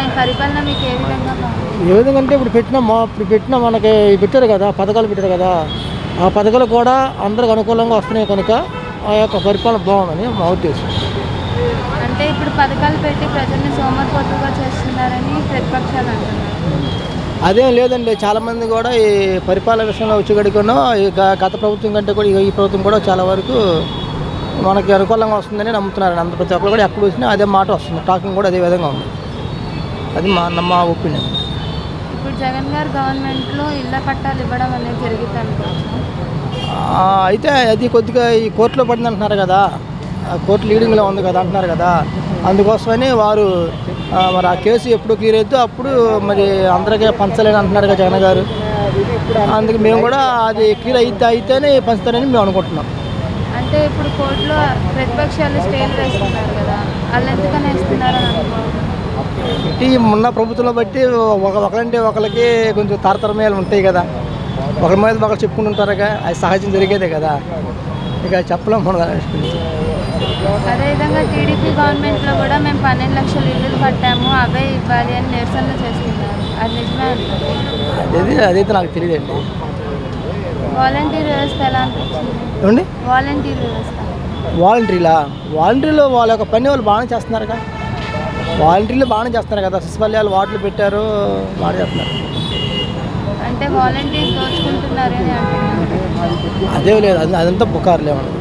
ఆయన పరిపాలన మీకు ఏ విధంగా బాగుంది ఏ విధంగా అంటే ఇప్పుడు పెట్టిన మా ఇప్పుడు పెట్టిన మనకి పెట్టారు కదా పథకాలు పెట్టారు కదా ఆ పథకాలు కూడా అందరికి అనుకూలంగా వస్తున్నాయి కనుక ఆ యొక్క పరిపాలన బాగుందని మా ఉద్దేశం అంటే ఇప్పుడు పథకాలు పెట్టి ప్రజల్ని సోమరిపోతుగా చేస్తున్నారని ప్రతిపక్షాలు అంటున్నారు అదేం లేదండి చాలామంది కూడా ఈ పరిపాలన విషయంలో వచ్చేగడికను ఈ గ- గత ప్రభుత్వం కంటే కూడా ఈ ప్రభుత్వం కూడా చాలా వరకు మనకి అనుకూలంగా వస్తుందని నమ్ముతున్నారు అంత ప్రతి ఒక్కరు కూడా ఎక్కడ వచ్చినా అదే మాట వస్తుంది టాకింగ్ కూడా అదే విధంగా ఉంది అది మా మా ఒపీనియన్ ఇప్పుడు జగన్ గారు గవర్నమెంట్లో ఇళ్ల పట్టాలు ఇవ్వడం అనేది జరిగింది అనుకోవచ్చు ఆ, అయితే అది కొద్దిగా ఈ కోర్టులో పడింది అంటున్నారు కదా ఆ కోర్టు లీడింగ్లో ఉంది కదా అంటున్నారు కదా అందుకోసమని వారు ఆ, మరి ఆ కేసు ఎప్పుడు క్లియర్ అయితే అప్పుడు మరి అందరికీ పంచలేని అంటున్నారు కదా జగన్ గారు అందుకు మేము కూడా అది క్లియర్ అయితే అయితేనే పంచుతారని మేము అనుకుంటున్నాం అంటే ఇప్పుడు కోర్టులో ప్రతిపక్షాలు స్టేలు వేస్తున్నారు కదా వాళ్ళు ఎందుకని వేస్తున్నారని అనుకోవచ్చు ఈ ఉన్న ప్రభుత్వంలో బట్టి ఒక ఒకరంటే ఒకరికి కొంచెం తారతమ్యాలు ఉంటాయి కదా ఒకరి మీద ఒకరు చెప్పుకుంటుంటారుగా అది సహజం జరిగేదే కదా ఇక చెప్పలేం మనం దాని గురించి. అదేవిధంగా టీడీపీ గవర్నమెంట్లో కూడా మేము పన్నెండు లక్షల ఇల్లులు కట్టాము అవే ఇవ్వాలి అని నిరసనలు చేస్తున్నారు అది నిజమే అంటారు అదేది అదైతే నాకు తెలియదండి వాలంటీర్ వ్యవస్థ ఎలా అనిపించింది ఏమండి వాలంటీర్ వ్యవస్థ వాలంటీర్లా వాలంటీర్లు వాళ్ళ యొక్క పని వాళ్ళు బాగానే చేస్తున్నారుగా వాలంటీర్లు బాగానే చేస్తున్నారు కదా సచివాలయాలు వాటిలు పెట్టారు బాగానే చేస్తున్నారు అంటే వాలంటీర్ దోచుకుంటున్నారని అంటున్నారు అదే లేదు అది అదంతా పుకారులే మనం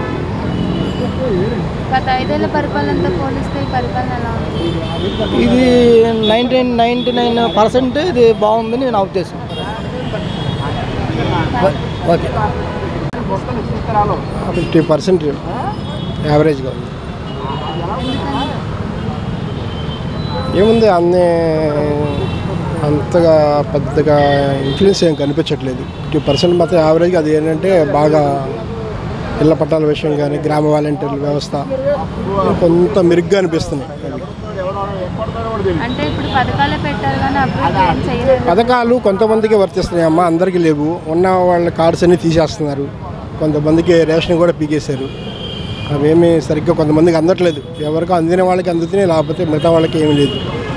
గత ఐదేళ్ల పరిపాలనతో పోలిస్తే ఈ పరిపాలన ఎలా ఉంది ఇది నైన్టీన్ నైంటీ నైన్ పర్సెంట్ ఇది బాగుందని నా ఉద్దేశం ఓ- ఓకే ఫిఫ్టీ పర్సెంట్ యావరేజ్గా ఉంది ఏముంది అన్నీ అంతగా పెద్దగా ఇన్ఫ్లుయెన్స్ ఏం కనిపించట్లేదు ఫిఫ్టీ పర్సెంట్ మాత్రం యావరేజ్గా అది ఏంటంటే బాగా ఇళ్ల పట్టాల విషయం కానీ గ్రామ వాలంటీర్ల వ్యవస్థ కొంత మెరుగ్గా అనిపిస్తున్నాయి అవి. అంటే ఇప్పుడు పథకాలే పెట్టారు కానీ అభివృద్ధి ఏం చేయలేదు పథకాలు కొంతమందికి వర్తిస్తున్నాయి అమ్మ అందరికీ లేవు ఉన్న వాళ్ళ కార్డ్స్ అన్ని తీసేస్తున్నారు కొంతమందికి రేషన్ కూడా పీకేశారు అవేమీ సరిగ్గా కొంతమందికి అందట్లేదు ఎవరికో అందిన వాళ్ళకి అందుతున్నాయి లేకపోతే మిగతా వాళ్ళకి ఏమీ లేదు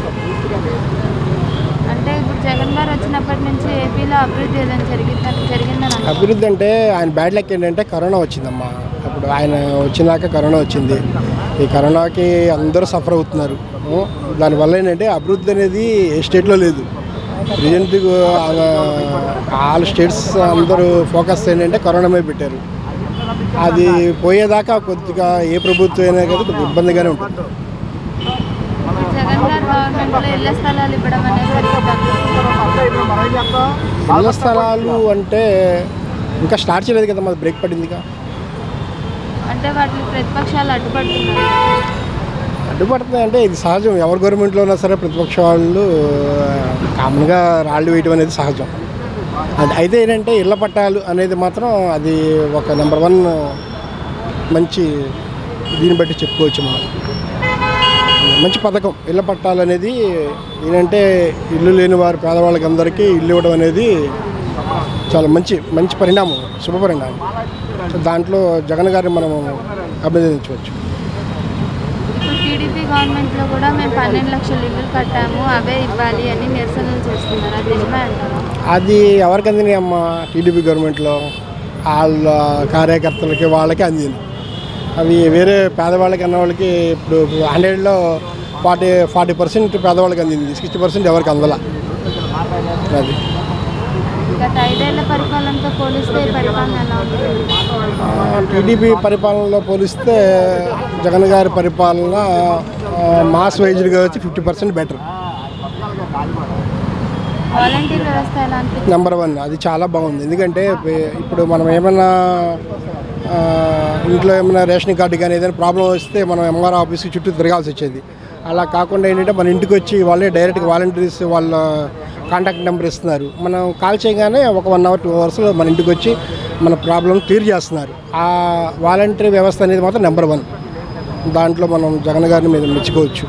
అంటే ఇప్పుడు జగన్ గారు వచ్చినప్పటి నుంచి ఏపీలో అభివృద్ధి ఏదైనా జరిగిందని జరిగిందని అనుకుంటున్నారు. అభివృద్ధి అంటే ఆయన బ్యాడ్ లక్ ఏంటంటే కరోనా వచ్చిందమ్మా అప్పుడు ఆయన వచ్చినాక కరోనా వచ్చింది ఈ కరోనాకి అందరూ సఫర్ అవుతున్నారు ఉ, దానివల్ల ఏంటంటే అభివృద్ధి అనేది ఏ స్టేట్లో లేదు ప్రజెంట్ ఆల్ స్టేట్స్ అందరూ ఫోకస్ ఏంటంటే కరోనా మీద పెట్టారు అది పోయేదాకా కొద్దిగా ఏ ప్రభుత్వం అయినా కదా కొద్దిగా ఇబ్బందిగానే ఉంటుంది ఇప్పుడు జగన్ గారు గవర్నమెంట్లో ఇళ్ల స్థలాలు ఇవ్వడం అనేది జరిగింది ఇళ్ల స్థలాలు అంటే ఇంకా స్టార్ట్ చేయలేదు కదా మాది బ్రేక్ పడిందిగా అంటే వాటిని ప్రతిపక్షాలు అడ్డుపడుతున్నారు అడ్డుపడుతుంది అంటే ఇది సహజం ఎవరి గవర్నమెంట్లో ఉన్నా సరే ప్రతిపక్ష వాళ్ళు కామన్గా రాళ్ళు వేయడం అనేది సహజం అది అయితే ఏంటంటే ఇళ్ల పట్టాలు అనేది మాత్రం అది ఒక నెంబర్ వన్ మంచి దీన్ని బట్టి చెప్పుకోవచ్చు మనం మంచి పథకం ఇళ్ల పట్టాలు అనేది ఏంటంటే ఇల్లు లేని వారు పేదవాళ్ళకి అందరికీ ఇల్లు ఇవ్వడం అనేది చాలా మంచి మంచి పరిణామం శుభ పరిణామం సో దాంట్లో జగన్ గారిని మనం అభినందించవచ్చు ఇప్పుడు టీడీపీ గవర్నమెంట్లో కూడా మేము పన్నెండు లక్షల ఇల్లు కట్టాము అవే ఇవ్వాలి అని నిరసనలు చేస్తున్నారు అది నిజమే అంటారు అది ఎవరికి అందినాయి అమ్మ టీడీపీ గవర్నమెంట్లో వాళ్ళ కార్యకర్తలకి వాళ్ళకి అందింది అవి వేరే పేదవాళ్ళకి అన్న వాళ్ళకి ఇప్పుడు హండ్రెడ్లో ఫార్టీ ఫార్టీ పర్సెంట్ పేదవాళ్ళకి అందింది సిక్స్టీ పర్సెంట్ ఎవరికి అందల అది గత ఐదేళ్ల పరిపాలనతో పోలిస్తే ఈ పరిపాలన ఎలా ఉంది టీడీపీ పరిపాలనలో పోలిస్తే జగన్ గారి పరిపాలన ఆ, మాస్ వైజ్గా వచ్చి ఫిఫ్టీ పర్సెంట్ బెటర్ వాలంటీర్ వ్యవస్థ ఎలా అనిపిస్తుంది నెంబర్ వన్ అది చాలా బాగుంది ఎందుకంటే పే- ఇప్పుడు మనం ఏమైనా ఆ, ఇంట్లో ఏమైనా రేషన్ కార్డు కానీ ఏదైనా ప్రాబ్లం వస్తే మనం ఎంఆర్ ఆఫీస్కి చుట్టూ తిరగాల్సి వచ్చేది అలా కాకుండా ఏంటంటే మన ఇంటికి వచ్చి వాళ్ళే డైరెక్ట్గా వాలంటీర్స్ వాళ్ళ కాంటాక్ట్ నెంబర్ ఇస్తున్నారు మనం కాల్ చేయగానే ఒక వన్ అవర్ టూ అవర్స్లో మన ఇంటికి వచ్చి మన ప్రాబ్లం క్లియర్ చేస్తున్నారు ఆ వాలంటీర్ వ్యవస్థ అనేది మాత్రం నెంబర్ వన్ దాంట్లో మనం జగన్ గారిని మీద మెచ్చుకోవచ్చు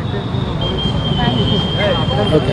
ఓకే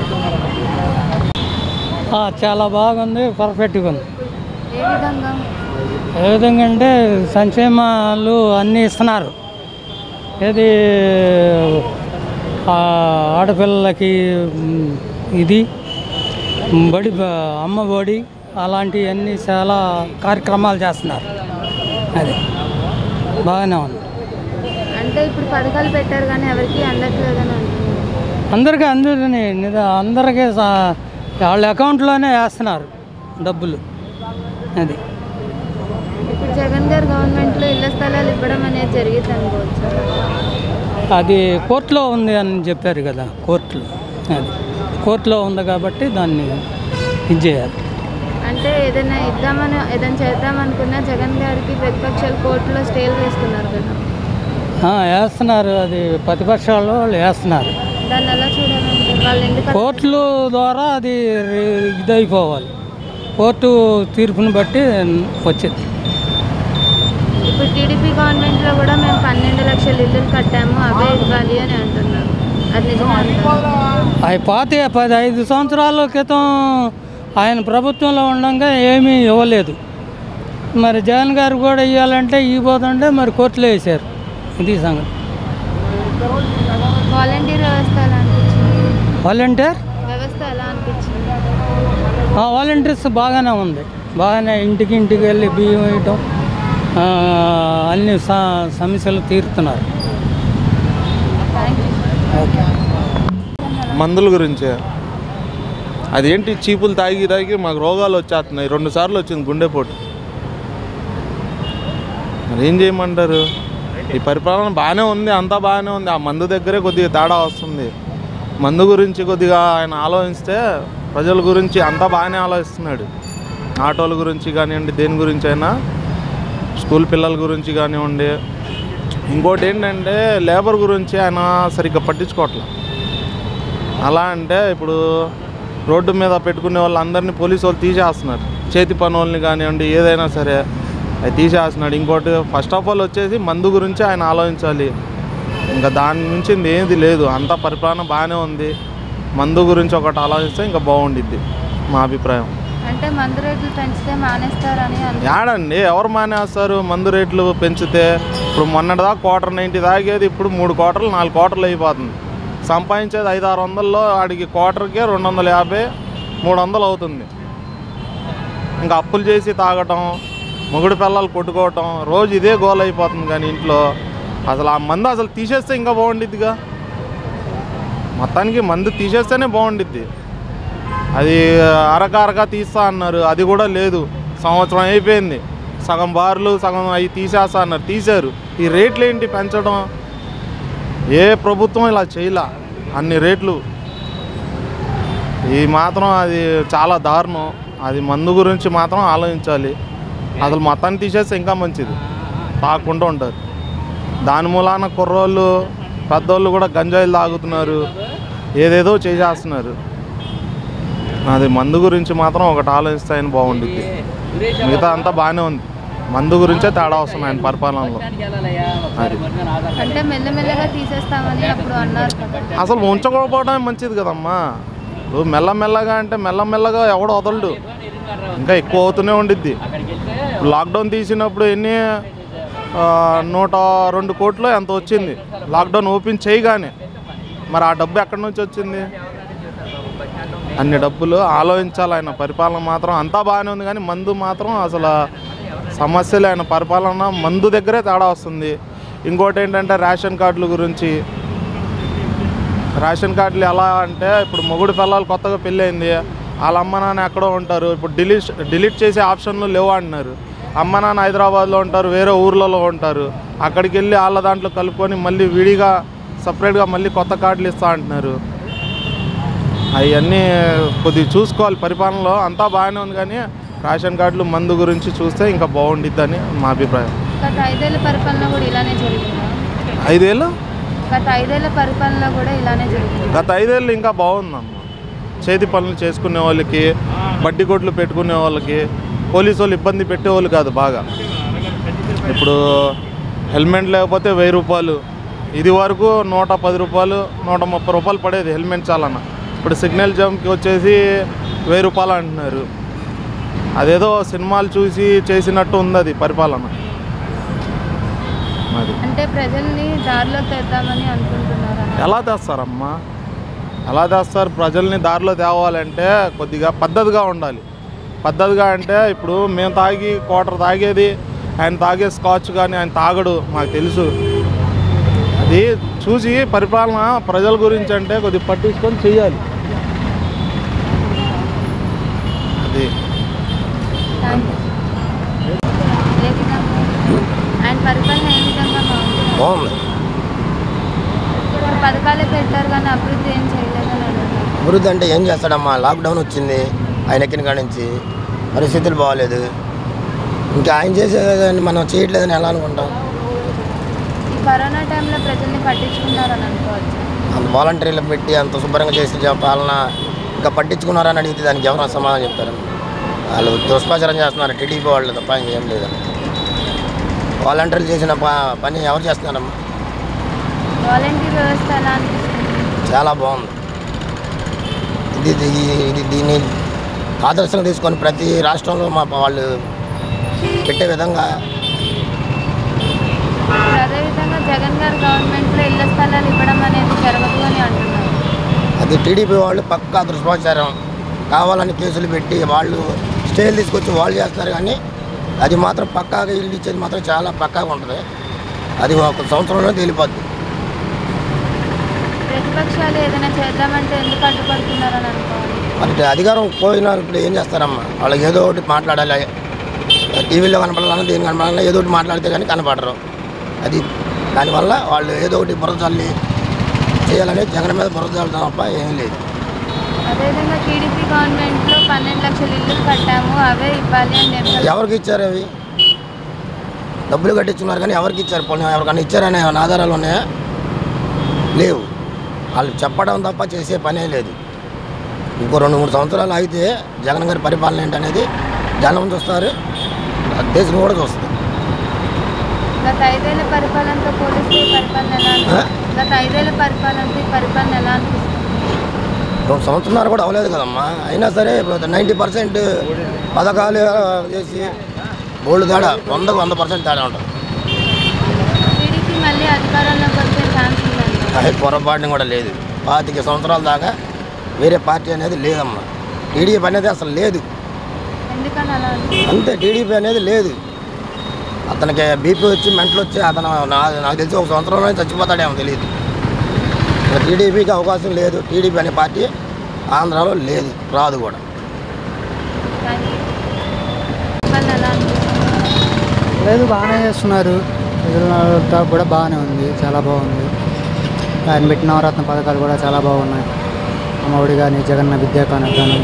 ఆ, చాలా బాగుంది పర్ఫెక్ట్గా ఉంది ఏ విధంగా ఏ విధంగా అంటే సంక్షేమాలు అన్నీ ఇస్తున్నారు ఏది ఆ ఆడపిల్లలకి మ్, ఇది బడి బ- అమ్మ బడి అలాంటివన్నీ చాలా కార్యక్రమాలు చేస్తున్నారు అది బాగానే ఉంది అంటే ఇప్పుడు పథకాలు పెట్టారు కానీ ఎవరికి అందట్లేదని అంటున్నారు అందరికీ అందరినీ నిద- అందరికీ సా- వాళ్ళ అకౌంట్లోనే వేస్తున్నారు డబ్బులు అది ఇప్పుడు జగన్ గారు గవర్నమెంట్లో ఇళ్ల స్థలాలు ఇవ్వడం అనేది జరిగింది అనుకోవచ్చు అది కోర్టులో ఉంది అని చెప్పారు కదా కోర్టులో అది కోర్టులో ఉంది కాబట్టి దాన్ని ఇది చేయాలి అంటే ఏదైనా ఇద్దామని ఏదైనా చేద్దామనుకున్నా జగన్ గారికి ప్రతిపక్షాలు కోర్టులో స్టేలు వేస్తున్నారు కదా ఆ, వేస్తున్నారు అది ప్రతిపక్షాలు వాళ్ళు వేస్తున్నారు దాన్ని ఎలా చూడాలంటే వాళ్ళు ఎందుకు కోర్టుల ద్వారా అది రి- ఇదైపోవాలి కోర్టు తీర్పుని బట్టి వచ్చింది ఇప్పుడు టీడీపీ గవర్నమెంట్లో కూడా మేము పన్నెండు లక్షల ఇల్లు కట్టాము అవే ఇవ్వాలి అని అంటున్నారు అది నిజమే అంటారు అవి పాత పది ఐదు సంవత్సరాల క్రితం ఆయన ప్రభుత్వంలో ఉండగా ఏమీ ఇవ్వలేదు మరి జగన్ గారు కూడా ఇవ్వాలంటే ఇవ్వబోతుంటే మరి కోర్టులో వేశారు ఇది సంగతి వాలంటీర్ వ్యవస్థ ఎలా అనిపించింది వాలంటీర్ వ్యవస్థ ఎలా అనిపించింది ఆ వాలంటీర్స్ బాగానే ఉంది బాగానే ఇంటికి ఇంటికి వెళ్ళి బియ్యం వేయటం ఆ, అన్ని స- సమస్యలు తీరుతున్నారు థ్యాంక్ యూ ఓకే మందుల గురించే అదేంటి చీపులు తాగి తాగి మాకు రోగాలు వచ్చేస్తున్నాయి రెండు సార్లు వచ్చింది గుండెపోటు మరి ఏం చేయమంటారు ఈ పరిపాలన బాగానే ఉంది అంతా బాగానే ఉంది ఆ మందు దగ్గరే కొద్దిగా తేడా వస్తుంది మందు గురించి కొద్దిగా ఆయన ఆలోచిస్తే ప్రజల గురించి అంతా బాగానే ఆలోచిస్తున్నాడు ఆటోల గురించి కానివ్వండి దేని గురించి అయినా స్కూల్ పిల్లల గురించి కానివ్వండి ఇంకోటి ఏంటంటే లేబర్ గురించి ఆయన సరిగ్గా పట్టించుకోవట్లేదు అలా అంటే ఇప్పుడు రోడ్డు మీద పెట్టుకునే వాళ్ళందరినీ పోలీసు వాళ్ళు తీసేస్తున్నారు చేతి పని వాళ్ళని కానివ్వండి ఏదైనా సరే అది తీసేస్తున్నాడు ఇంకోటి ఫస్ట్ ఆఫ్ ఆల్ వచ్చేసి మందు గురించి ఆయన ఆలోచించాలి ఇంకా దాని నుంచి ఏది లేదు అంతా పరిపాలన బాగానే ఉంది మందు గురించి ఒకటి ఆలోచిస్తే ఇంకా బాగుండిద్ది మా అభిప్రాయం అంటే మందు రేట్లు పెంచితే మానేస్తారని అను యాడండి ఎవరు మానేస్తారు మందు రేట్లు పెంచితే ఇప్పుడు మొన్నటిదాకా క్వార్టర్ నైంటీ తాగేది ఇప్పుడు మూడు క్వార్టర్లు నాలుగు క్వార్టర్లు అయిపోతుంది సంపాదించేది ఐదు ఆరు వందల్లో ఆడికి క్వార్టర్కి రెండు వందల యాభై మూడు వందలు అవుతుంది ఇంకా అప్పులు చేసి తాగటం మొగుడు పిల్లలు కొట్టుకోవటం రోజు ఇదే గోల్ అయిపోతుంది కానీ ఇంట్లో అసలు ఆ మందు అసలు తీసేస్తే ఇంకా బాగుండిద్దిగా మొత్తానికి మందు తీసేస్తేనే బాగుండిద్ది అది అరక అరక తీస్తా అన్నారు అది కూడా లేదు సంవత్సరం అయిపోయింది సగం బార్లు సగం అవి తీసేస్తా అన్నారు తీశారు ఈ రేట్లు ఏంటి పెంచడం ఏ ప్రభుత్వం ఇలా చేయలా అన్ని రేట్లు ఈ మాత్రం అది చాలా దారుణం అది మందు గురించి మాత్రం ఆలోచించాలి అసలు మొత్తాన్ని తీసేస్తే ఇంకా మంచిది తాగకుండా ఉంటారు దాని మూలాన కుర్రోళ్ళు పెద్దోళ్ళు కూడా గంజాయిలు తాగుతున్నారు ఏదేదో చేసేస్తున్నారు అది మందు గురించి మాత్రం ఒకటి ఆలోచిస్తే ఆయన బాగుండిద్ది మిగతా అంతా బాగానే ఉంది మందు గురించే తేడా వస్తుంది ఆయన పరిపాలనలో అది అంటే మెల్లమెల్లగా తీసేస్తామని అప్పుడు అన్నారు కదా అసలు ఉంచకపోవడమే మంచిది కదమ్మా ఇప్పుడు మెల్లమెల్లగా అంటే మెల్లమెల్లగా ఎవడు వదలడు ఇంకా ఎక్కువ అవుతూనే ఉండిద్ది లాక్డౌన్ తీసినప్పుడు ఎన్ని ఆ, నూట రెండు కోట్లు ఎంత వచ్చింది లాక్డౌన్ ఓపెన్ చేయగానే మరి ఆ డబ్బు ఎక్కడి నుంచి వచ్చింది అన్ని డబ్బులు ఆలోచించాలి ఆయన పరిపాలన మాత్రం అంతా బాగానే ఉంది కానీ మందు మాత్రం అసలు సమస్యలు ఆయన పరిపాలన మందు దగ్గరే తేడా వస్తుంది ఇంకోటి ఏంటంటే రేషన్ కార్డుల గురించి రేషన్ కార్డులు ఎలా అంటే ఇప్పుడు మొగుడు పిల్లలు కొత్తగా పెళ్ళయింది వాళ్ళ అమ్మ నాన్న ఎక్కడో ఉంటారు ఇప్పుడు డిలీట్ డిలీట్ చేసే ఆప్షన్లు లేవు అంటున్నారు అమ్మ నాన్న హైదరాబాద్లో ఉంటారు వేరే ఊర్లలో ఉంటారు అక్కడికి వెళ్ళి వాళ్ళ దాంట్లో కలుపుకొని మళ్ళీ విడిగా సపరేట్గా మళ్ళీ కొత్త కార్డులు ఇస్తా అంటున్నారు అవన్నీ కొద్దిగా చూసుకోవాలి పరిపాలనలో అంతా బాగానే ఉంది కానీ రేషన్ కార్డులు మందు గురించి చూస్తే ఇంకా బాగుండిద్దని మా అభిప్రాయం గత ఐదేళ్ల పరిపాలన కూడా ఇలానే జరిగిందా ఐదేళ్ళు గత ఐదేళ్ల పరిపాలన కూడా ఇలానే జరిగింది గత ఐదేళ్ళు ఇంకా బాగుందమ్మా చేతి పనులు చేసుకునే వాళ్ళకి బడ్డీ కొట్లు పెట్టుకునే వాళ్ళకి పోలీసు వాళ్ళు ఇబ్బంది పెట్టేవాళ్ళు కాదు బాగా ఇప్పుడు హెల్మెట్ లేకపోతే వెయ్యి రూపాయలు ఇది వరకు నూట పది రూపాయలు నూట ముప్పై రూపాయలు పడేది హెల్మెట్ చాలన్న ఇప్పుడు సిగ్నల్ జంప్కి వచ్చేసి వెయ్యి రూపాయలు అంటున్నారు అదేదో సినిమాలు చూసి చేసినట్టు ఉంది అది పరిపాలన అది అంటే ప్రజల్ని దారిలో తెద్దామని అనుకుంటున్నారా ఎలా తెస్తారమ్మా ఎలా తెస్తారు ప్రజల్ని దారిలో తేవాలంటే కొద్దిగా పద్ధతిగా ఉండాలి పద్ధతిగా అంటే ఇప్పుడు మేము తాగి క్వార్టర్ తాగేది ఆయన తాగే స్కాచ్ కానీ ఆయన తాగడు మాకు తెలుసు అది చూసి పరిపాలన ప్రజల గురించి అంటే కొద్దిగా పట్టించుకొని చెయ్యాలి అది థ్యాంక్ యూ. ఏ విధంగా ఆయన పరిపాలన ఏ విధంగా బాగుంది బాగుంది ఇప్పుడు పథకాలే పెట్టారు కానీ అభివృద్ధి ఏం చేయలేదని అంటున్నారు అభివృద్ధి అంటే ఏం చేస్తాడమ్మా లాక్డౌన్ వచ్చింది ఆయన ఎక్కిన కాడి నుంచి పరిస్థితులు బాగాలేదు ఇంకా ఆయన చేసేదాన్ని మనం చేయట్లేదని ఎలా అనుకుంటాం ఈ కరోనా టైంలో ప్రజల్ని పట్టించుకున్నారని అనుకోవచ్చు అంత వాలంటీర్లు పెట్టి అంత శుభ్రంగా చేసి జ- పాలన ఇంకా పట్టించుకున్నారని అడిగితే దానికి ఎవరైనా సమాధానం చెప్తారు వాళ్ళు దుష్ప్రచారం చేస్తున్నారు టీడీపీ వాళ్ళు తప్ప ఇంకేం లేదు వాలంటీర్లు చేసిన ప- పని ఎవరు చేస్తున్నారమ్మా వాలంటీర్ వ్యవస్థ ఎలా అనిపిస్తుంది చాలా బాగుంది ఇది ఇది- ఇది దీన్ని ఆదర్శంగా తీసుకొని ప్రతి రాష్ట్రంలో మా వాళ్ళు పెట్టే విధంగా ఇప్పుడు అదేవిధంగా జగన్ గారు గవర్నమెంట్లో ఇళ్ల స్థలాలు ఇవ్వడం అనేది జరగదు అని అంటున్నారు అది టీడీపీ వాళ్ళు పక్కా దుష్ప్రచారం కావాలని కేసులు పెట్టి వాళ్ళు స్టేలు తీసుకొచ్చి వాళ్ళు చేస్తున్నారు కానీ అది మాత్రం పక్కాగా ఇల్లు ఇచ్చేది మాత్రం చాలా పక్కాగా ఉంటుంది అది ఒక సంవత్సరంలో తేలిపోద్ది ప్రతిపక్షాలు ఏదైనా చేద్దామంటే ఎందుకు అడ్డుపడుతున్నారని అనుకోవాలి మరి అధికారం పోయిన ఇప్పుడు ఏం చేస్తారమ్మా వాళ్ళకి ఏదో ఒకటి మాట్లాడాలి టీవీలో కనపడాలన్నా దేని కనపడాలన్నా ఏదో ఒకటి మాట్లాడితే కానీ కనపడరు అది దానివల్ల వాళ్ళు ఏదో ఒకటి బుర్ర చల్లి చేయాలని జగన్ మీద బుర్ర చల్లడం తప్ప ఏం లేదు అదేవిధంగా టీడీపీ గవర్నమెంట్లో పన్నెండు లక్షల ఇల్లు కట్టాము అవే ఇవ్వాలి అని నిరసన ఎవరికి ఇచ్చారు అవి డబ్బులు కట్టించున్నారు కానీ ఎవరికి ఇచ్చారు పోనీ ఎవరికైనా ఇచ్చారనే ఏమైనా ఆధారాలు ఉన్నాయా లేవు వాళ్ళు చెప్పడం తప్ప చేసే పనే లేదు ఇంకో రెండు మూడు సంవత్సరాలు అయితే జగన్ గారి పరిపాలన ఏంటనేది జనం చూస్తారు దేశం కూడా చూస్తుంది గత ఐదేళ్ల పరిపాలనతో పోలిస్తే ఈ పరిపాలన ఎలా అనిపిస్తుంది గత ఐదేళ్ల పరిపాలనతో ఈ పరిపాలన ఎలా అనిపిస్తుంది రెండు సంవత్సరాలు కూడా అవ్వలేదు కదమ్మా అయినా సరే నైంటీ పర్సెంట్ పథకాలు చేసి బోల్డ్ తేడా వందకు వంద పర్సెంట్ తేడా ఉంటుంది టీడీపీ మళ్ళీ అధికారంలోకి వచ్చే ఛాన్స్ ఉందండి అదే పొరపాటుని కూడా లేదు పాతిక సంవత్సరాల దాకా వేరే పార్టీ అనేది లేదమ్మా టీడీపీ అనేది అసలు లేదు ఎందుకని అలా అనిపిస్తుంది? అంతే టీడీపీ అనేది లేదు అతనికి బీపీ వచ్చి మెంటలు వచ్చి అతను నా- నాకు తెలిసి ఒక సంవత్సరంలో చచ్చిపోతాడేమో తెలియదు టీడీపీకి అవకాశం లేదు టీడీపీ అనే పార్టీ ఆంధ్రాలో లేదు రాదు కూడా థ్యాంక్ యూ పరిపాలన ఎలా అనిపిస్తుంది లేదు బాగానే చేస్తున్నారు ప్రజలతో కూడా బాగానే ఉంది చాలా బాగుంది ఆయన పెట్టిన నవరత్న పథకాలు కూడా చాలా బాగున్నాయి అమ్మఒడి కానీ జగన్న విద్యా కానుక కానీ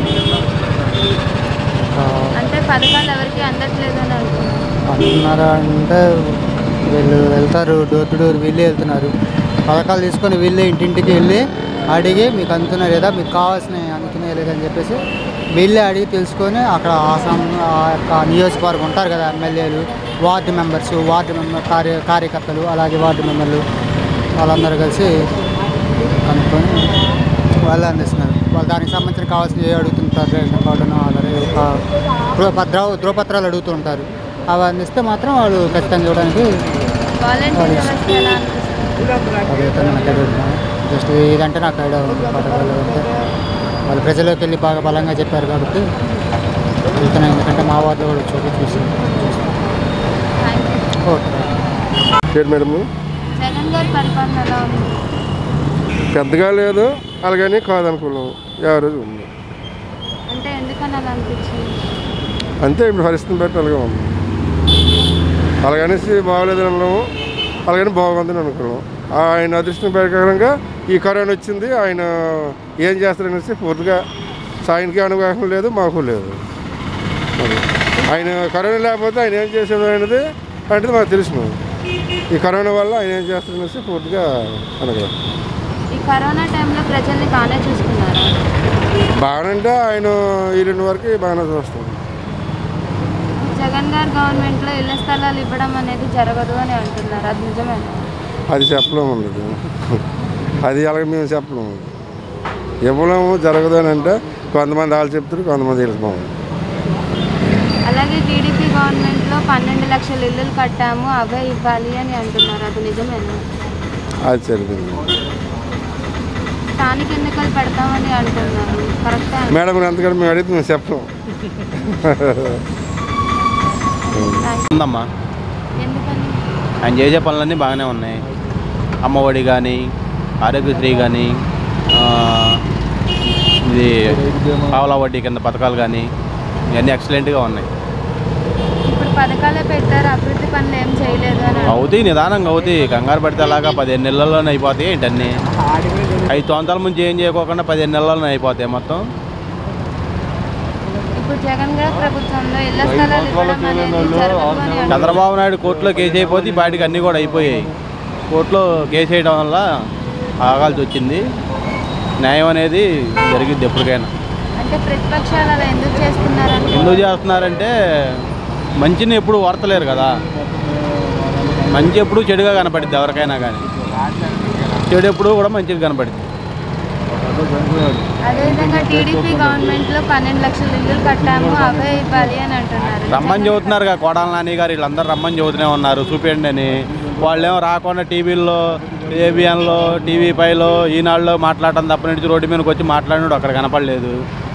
ఇంకా అంటే పథకాలు ఎవరికి అందట్లేదు అని అనుకున్నాను అంటున్నారు అంటే వీళ్ళు వెళ్తారు డోర్ టు డోర్ వీళ్ళే వెళ్తున్నారు పథకాలు తీసుకొని వీళ్ళే ఇంటింటికి వెళ్ళి అడిగి మీకు అందుతున్నాయి లేదా మీకు కావాల్సినవి అందుతున్నాయి లేదని చెప్పేసి వీళ్ళే అడిగి తెలుసుకొని అక్కడ ఆ సం ఆ యొక్క నియోజకవర్గం ఉంటారు కదా ఎమ్మెల్యేలు వార్డు మెంబర్స్ వార్డు మెంబర్ కార్య కార్యకర్తలు అలాగే వార్డు మెంబర్లు వాళ్ళందరూ కలిసి కనుక్కొని వాళ్ళు అందిస్తున్నారు వాళ్ళు దానికి సంబంధించిన కావాల్సిన ఏ అడుగుతుంటారు రేషన్ కార్డును అలాగే ఒక ధ్రువ ధ్రువ ధ్రువపత్రాలు అడుగుతూ ఉంటారు అవి అందిస్తే మాత్రం వాళ్ళు ఖచ్చితంగా ఇవ్వడానికి వాలంటీర్ వ్యవస్థ ఎలా అనిపిస్తుంది అదైతే నాకు తెలియదు జస్ట్ ఇదంటే నాకు ఐడియా ఉంది పథకాలు అంటే వాళ్ళు ప్రజల్లోకి వెళ్ళి బాగా బలంగా చెప్పారు కాబట్టి వెళ్తున్నాయి ఎందుకంటే మా వార్డులో కూడా చోటు చూసి థ్యాంక్ యూ ఓకే పేరు మేడం జగన్ గారి పరిపాలన ఎలా ఉంది పెద్దగా లేదు అలాగని కాదనుకున్నాం యావరేజ్ ఉంది అంటే ఎందుకని అలా అనిపించింది అంతే ఇప్పుడు పరిస్థితిని బట్టి అలాగే ఉంది అలాగనేసి బాగోలేదు అన్నాము అలాగని బాగుందని అనుకున్నాం ఆయన అదృష్టం ప్రకారంగా ఈ కరోనా వచ్చింది ఆయన ఏం చేస్తారనేసి పూర్తిగా సాయనికి అనుగ్రహం లేదు మాకు లేదు అది. ఆయన కరోనా లేకపోతే ఆయన ఏం చేసేది అనేది అంటే మాకు తెలుసు ఈ కరోనా వల్ల ఆయన ఏం చేస్తారనేసి పూర్తిగా అనుగ్రహం ఈ కరోనా టైంలో ప్రజల్ని బాగానే చూసుకున్నారు బాగానంటే ఆయన ఈ రెండు వరకు బాగానే చూస్తాం జగన్ గారి గవర్నమెంట్లో ఇళ్ల స్థలాలు ఇవ్వడం అనేది జరగదు అని అంటున్నారు అది నిజమేనా అది చెప్పలేము ఉండదు అది అలాగే మేము చెప్పలేము ఇవ్వలేము జరగదు అని అంటే కొంతమంది వాళ్ళు చెప్తారు కొంతమంది వెళ్ళిపోము అలా అలాగే టీడీపీ గవర్నమెంట్లో పన్నెండు లక్షల ఇల్లులు కట్టాము అవే ఇవ్వాలి అని అంటున్నారు అది నిజమేనా అది జరుగుతుంది స్థానిక ఎన్నికలు పెడతామని అంటున్నారు కరెక్టే మేడం గారు అంతకంటే మేము అడిగితే మేము చెప్పం ఉందమ్మా ఎందుకని ఆయన చేసే పనులన్నీ బాగానే ఉన్నాయి అమ్మఒడి కానీ ఆరోగ్యశ్రీ కానీ ఇది పావలా వడ్డీ కింద పథకాలు కానీ ఇవన్నీ ఎక్సలెంట్గా ఉన్నాయి ఇప్పుడు పథకాలే పెట్టారు అభివృద్ధి పనులు ఏం చేయలేదు అని అంటున్నారు. అవుతాయి నిదానంగా అవుతాయి కంగారు పెడితే అలాగా పదిహేను నెలల్లోనే అయిపోతాయి ఏంటన్నీ ఐదు తొంతల నుంచి ఏం చేయకోకుండా పదిహేను నెలల్లోనే అయిపోతాయి మొత్తం ఇప్పుడు జగన్ గారి ప్రభుత్వంలో ఇళ్ల స్థలాలు ఇవ్వడం అనేది జరగదు అని అంటున్నారు. చంద్రబాబు నాయుడు కోర్టులో కేసు అయిపోతే ఈ పాటికి అన్నీ కూడా అయిపోయాయి కోర్టులో కేసు వేయడం వల్ల ఆగాల్సి వచ్చింది న్యాయం అనేది జరిగింది ఎప్పటికైనా అంటే ప్రతిపక్షాలు అలా ఎందుకు చేస్తున్నారు అని ఎందుకు చేస్తున్నారంటే మంచిని ఎప్పుడు వార్తలేరు కదా మంచి ఎప్పుడు చెడుగా కనపడుద్ది ఎవరికైనా కానీ చెడు ఎప్పుడు కూడా మంచిగా కనపడుద్ది అదేవిధంగా టీడీపీ గవర్నమెంట్లో పన్నెండు లక్షల ఇల్లులు కట్టాము అవే ఇవ్వాలి అని అంటున్నారు రమ్మని చెబుతున్నారు కదా కోడాల నాని గారు వీళ్ళందరూ రమ్మని చెబుతూనే ఉన్నారు చూపించండి అని వాళ్ళేమో రాకుండా టీవీల్లో ఏబిఎన్లో టీవీ పైలో ఈనాడులో మాట్లాడటం తప్ప నుంచి రోడ్డు మీదకి వచ్చి మాట్లాడినాడు అక్కడ కనపడలేదు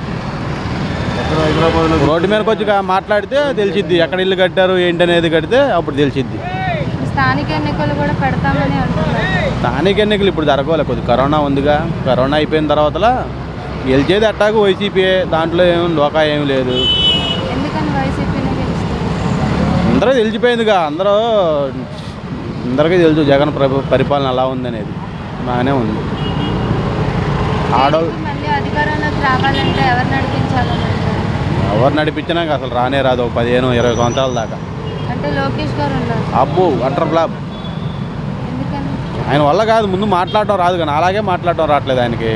రోడ్డు మీదకి వచ్చి కా- మాట్లాడితే తెలిసిద్ది ఎక్కడ ఇల్లు కట్టారు ఏంటనేది కడితే అప్పుడు తెలిసిద్ది స్థానిక ఎన్నికలు కూడా పెడతామని అంటున్నారు స్థానిక ఎన్నికలు ఇప్పుడు జరగలే కొద్ది కరోనా ఉందిగా కరోనా అయిపోయిన తర్వాతలా గెలిచేది అట్టాకు వైసీపీ దాంట్లో ఏం లోకా ఏం లేదు ఎందుకని వైసీపీని గెలుస్తుంది అందరూ తెలిసిపోయిందిగా అందరూ అందరికీ తెలుసు జగన్ ప్రభు పరిపాలన ఎలా ఉందనేది బాగానే ఉంది ఆడవాళ్ళు మళ్ళీ అధికారంలోకి రావాలంటే ఎవరు నడిపించాలని అంటారు ఎవరు నడిపించినాక అసలు రానే రాదు ఒక పదిహేను ఇరవై సంవత్సరాల దాకా అంటే లోకేష్ గారు ఉన్నారు అబ్బు అటర్ ఫ్లాప్ ఎందుకని ఆయన వల్ల కాదు ముందు మాట్లాడటం రాదు కానీ అలాగే మాట్లాడటం రావట్లేదు ఆయనకి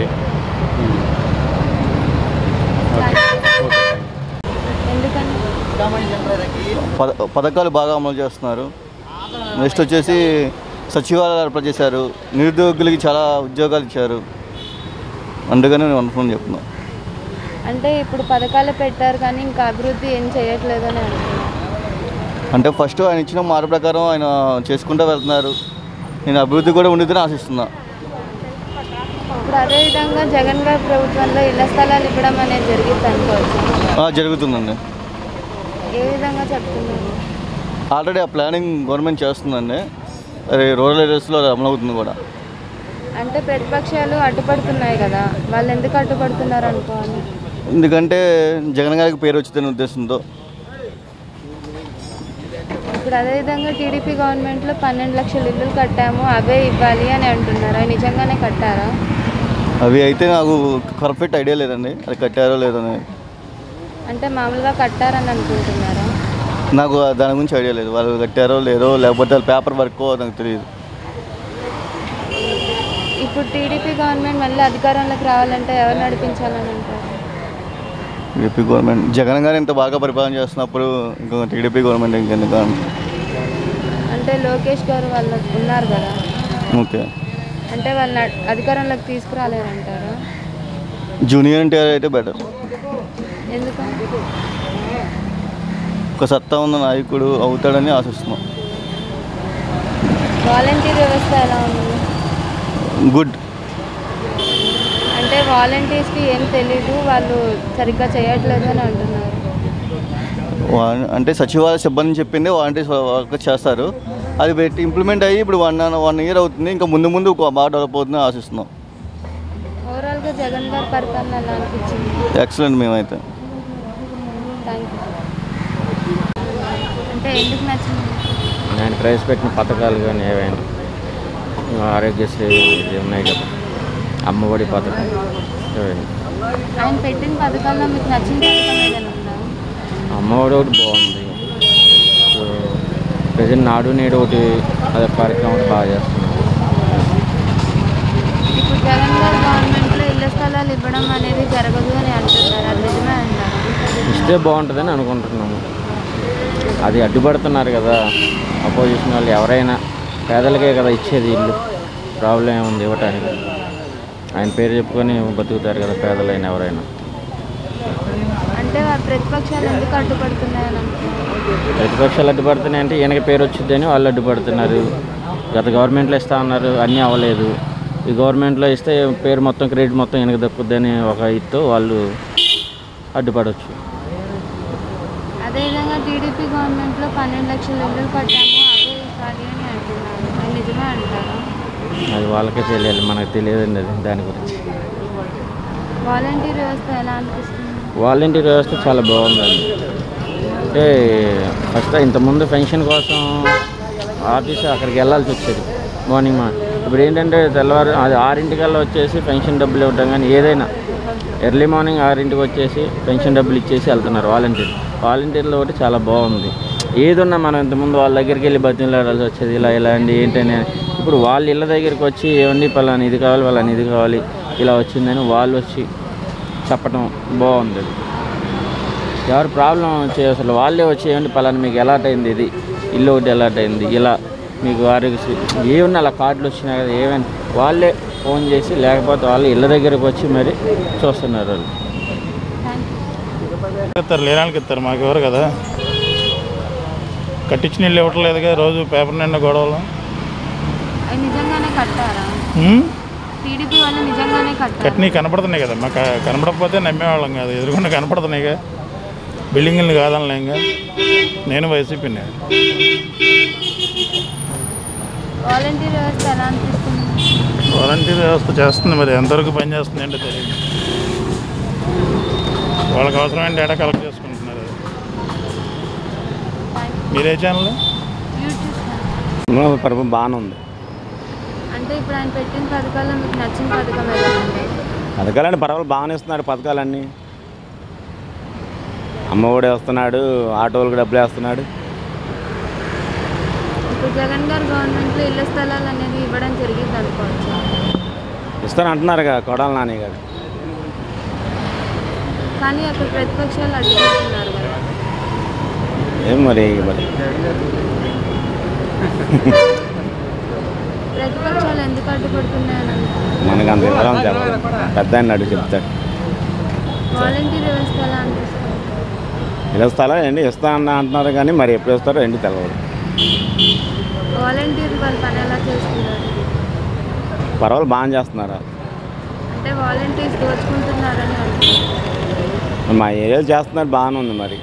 ఎందుకని పథ పథకాలు బాగా అమలు చేస్తున్నారు నెక్స్ట్ వచ్చేసి సచివాలయాలు ఏర్పాటు చేశారు నిరుద్యోగులకి చాలా ఉద్యోగాలు ఇచ్చారు అందుకని నేను అనుకుని చెప్తున్నాను అంటే ఇప్పుడు పథకాలు పెట్టారు కానీ ఇంకా అభివృద్ధి ఏం చేయట్లేదని అంటున్నారు అంటే ఫస్ట్ ఆయన ఇచ్చిన మాట ప్రకారం ఆయన చేసుకుంటూ వెళ్తున్నారు నేను అభివృద్ధి కూడా ఉండిద్దని ఆశిస్తున్నా ఇప్పుడు అదేవిధంగా జగన్ గారి ప్రభుత్వంలో ఇళ్ల స్థలాలు ఇవ్వడం అనేది జరిగింది అనుకోవచ్చు ఆ, జరుగుతుందండి ఏ విధంగా చెప్తున్నారు ఆల్రెడీ ఆ ప్లానింగ్ గవర్నమెంట్ చేస్తుందండి అది రూరల్ ఏరియాస్లో అది అమలవుతుంది కూడా అంటే ప్రతిపక్షాలు అడ్డుపడుతున్నాయి కదా వాళ్ళు ఎందుకు అడ్డుపడుతున్నారు అనుకోవాలి ఎందుకంటే జగన్ గారికి పేరు వచ్చిందనే ఉద్దేశంతో ఇప్పుడు అదేవిధంగా టీడీపీ గవర్నమెంట్లో పన్నెండు లక్షల ఇల్లులు కట్టాము అవే ఇవ్వాలి అని అంటున్నారు అవి నిజంగానే కట్టారా అవి అయితే నాకు పర్ఫెక్ట్ ఐడియా లేదండి అది కట్టారో లేదో అని అంటే మామూలుగా కట్టారని అనుకుంటున్నారా నాకు దాని గురించి ఐడియా లేదు వాళ్ళు కట్టారో లేదో లేకపోతే వాళ్ళ పేపర్ వర్కో నాకు తెలియదు ఇప్పుడు టీడీపీ గవర్నమెంట్ మళ్ళీ అధికారంలోకి రావాలంటే ఎవరు నడిపించాలని అంటారు టీడీపీ గవర్నమెంట్ జగన్ గారు ఇంత బాగా పరిపాలన చేస్తున్నప్పుడు ఇంకా టీడీపీ గవర్నమెంట్ ఇంకెందుకు అంటే లోకేష్ గారు వాళ్ళు ఉన్నారు కదా ఓకే అంటే వాళ్ళని అ- అధికారంలోకి తీసుకురాలేరంటారా జూనియర్ ఎన్టీఆర్ అయితే బెటర్ ఎందుకని ఒక సత్తా ఉన్న నాయకుడు అవుతాడని ఆశిస్తున్నాం వాలంటీర్ వ్యవస్థ ఎలా ఉంది గుడ్ అంటే వాలంటీర్స్కి ఏం తెలీదు వాళ్ళు సరిగ్గా చేయట్లేదు అని అంటున్నారు వా- అంటే సచివాలయ సిబ్బంది చెప్పింది వాలంటీర్స్ వర్క్ చేస్తారు అది పెట్టి ఇంప్లిమెంట్ అయ్యి ఇప్పుడు వన్ వన్ ఇయర్ అవుతుంది ఇంకా ముందు ముందు ఒక బాగా డెవలప్ అవుతుందని ఆశిస్తున్నాం ఓవరాల్గా జగన్ గారి పరిపాలన ఎలా అనిపించింది ఎక్సలెంట్ మేమైతే థ్యాంక్ యూ అంటే ఎందుకు నచ్చింది ఆయన ప్రవేశపెట్టిన పథకాలు కానీ ఏవైనా ఆరోగ్యశ్రీ ఇవి ఉన్నాయి కదా అమ్మఒడి పథకం ఇవన్నీ. ఆయన పెట్టిన పథకాల్లో మీకు నచ్చిన పథకం ఏదైనా ఉందా అమ్మఒడి ఒకటి బాగుంది సో ప్రజెంట్ నాడు నేడు ఒకటి అదే కార్యక్రమం ఒకటి బాగా చేస్తున్నారు ఇప్పుడు జగన్ గారి గవర్నమెంట్లో ఇళ్ల స్థలాలు ఇవ్వడం అనేది జరగదు అని అంటున్నారు అది నిజమే అంటారు ఇస్తే బాగుంటుందని అనుకుంటున్నాము అది అడ్డుపడుతున్నారు కదా అపోజిషన్ వాళ్ళు ఎవరైనా పేదలకే కదా ఇచ్చేది ఇల్లు ప్రాబ్లం ఏముంది ఇవ్వటానికి ఆయన పేరు చెప్పుకొని బతుకుతారు కదా పేదలైన ఎవరైనా అంటే అంటే వారి ప్రతిపక్షాలు ఎందుకు అడ్డుపడుతున్నాయని అనుకుంటున్నారు ప్రతిపక్షాలు అడ్డుపడుతున్నాయి అంటే ఈయనకి పేరు వచ్చిందని వాళ్ళు అడ్డుపడుతున్నారు గత గవర్నమెంట్లో ఇస్తా ఉన్నారు అన్నీ అవ్వలేదు ఈ గవర్నమెంట్లో ఇస్తే పేరు మొత్తం క్రెడిట్ మొత్తం ఈయనకి దక్కుద్దని ఒక ఇత్తు వాళ్ళు అడ్డుపడవచ్చు అదేవిధంగా టీడీపీ గవర్నమెంట్లో పన్నెండు లక్షల ఇల్లులు కట్టాము అవే ఇవ్వాలి అని అంటున్నారు అది నిజమే అంటారా అది వాళ్ళకే తెలియాలి మనకు తెలియదండి అది దాని గురించి వాలంటీర్ వ్యవస్థ ఎలా అనిపిస్తుంది వాలంటీర్ వ్యవస్థ చాలా బాగుందండి అంటే ఫస్ట్ ఇంతకుముందు పెన్షన్ కోసం ఆఫీస్ అక్కడికి వెళ్ళాల్సి వచ్చేది మార్నింగ్ మా ఇప్పుడు ఏంటంటే తెల్లవారు అది ఆరింటికల్లా వచ్చేసి పెన్షన్ డబ్బులు ఇవ్వడం కానీ ఏదైనా ఎర్లీ మార్నింగ్ ఆరింటికి వచ్చేసి పెన్షన్ డబ్బులు ఇచ్చేసి వెళ్తున్నారు వాలంటీర్ వాలంటీర్లో ఒకటి చాలా బాగుంది ఏది ఉన్నా మనం ఇంతకుముందు వాళ్ళ దగ్గరికి వెళ్ళి బతిలాడాల్సి వచ్చేది ఇలా ఇలా అండి ఏంటని ఇప్పుడు వాళ్ళ ఇళ్ళ దగ్గరికి వచ్చి ఏమండి పలానా ఇది కావాలి పలానా ఇది కావాలి ఇలా వచ్చిందని వాళ్ళు వచ్చి చెప్పడం బాగుంది అది ఎవరు ప్రాబ్లం వచ్చే అసలు వాళ్ళే వచ్చి ఏమండి పలానా మీకు ఎలాట్ అయింది ఇది ఇల్లు ఒకటి ఎలాట్ అయింది ఇలా మీకు ఆరోగ్యశ్రీ ఏమన్నా అలా కార్డులు వచ్చినా కదా ఏమైనా వాళ్ళే ఫోన్ చేసి లేకపోతే వాళ్ళు ఇళ్ళ దగ్గరకు వచ్చి మరి చూస్తున్నారు వాళ్ళు ఇస్తారు లేనాళ్ళకి ఇస్తారు మాకు ఎవరు కదా కట్టించిన ఇల్లు ఇవ్వట్లేదుగా రోజు పేపర్ నిండా గొడవలు అవి నిజంగానే కట్టారా ఉమ్? టీడీపీ వాళ్ళు నిజంగానే కట్టారు కట్టినవి కనపడుతున్నాయి కదా మాకు కనపడకపోతే నమ్మేవాళ్ళం కాదు ఎదురుకుండా కనపడుతున్నాయిగా బిల్డింగులు కాదనలేంగా నేను వైసీపీని వాలంటీర్ వ్యవస్థ ఎలా అనిపిస్తుంది వాలంటీర్ వ్యవస్థ చేస్తుంది మరి ఎంతవరకు పని చేస్తుంది ఏంటో తెలియదు వాళ్ళకి అవసరమైన డేటా కలెక్ట్ చేసుకుంటున్నారు మీరే ఛానల్ పరమ బాగానే ఉంది అంటే ఇప్పుడు ఆయన పెట్టిన పథకాల్లో మీకు నచ్చిన పథకం ఎలా ఉంది పథకాలన్నీ పర్వాలేదు బాగానే ఇస్తున్నాడు పథకాలన్నీ అమ్మఒడి వస్తున్నాడు ఆటోలకు డబ్బులు వేస్తున్నాడు ఇప్పుడు జగన్ గారు గవర్నమెంట్లో ఇళ్ల స్థలాలు అనేది ఇవ్వడం జరిగింది అనుకోవచ్చు ఇస్తాను అంటున్నారుగా కొడాలి నాని గారు కానీ అక్కడ ప్రతిపక్షాలు అడ్డుకుంటున్నారు కదా ఏం మరి మరి ప్రతిపక్షాలు ఎందుకు అడ్డుపడుతున్నాయని అనుకుంటున్నారు మనకు అంత వివరం తెలియదు పెద్ద ఆయన అడుగు చెప్తాడు వాలంటీర్ వ్యవస్థ ఎలా అనిపిస్తుంది ఇలా స్థలం ఏంటి ఇస్తా అన్న అంటున్నారు కానీ మరి ఎప్పుడు ఇస్తారో ఏంటి తెలియదు వాలంటీర్ వాళ్ళు పని ఎలా చేస్తున్నారు పర్వాలేదు బాగానే చేస్తున్నారు అంటే వాలంటీర్స్ దోచుకుంటున్నారని అంటున్నారు మా ఏరియాలో చేస్తున్నారు బాగానే ఉంది మరి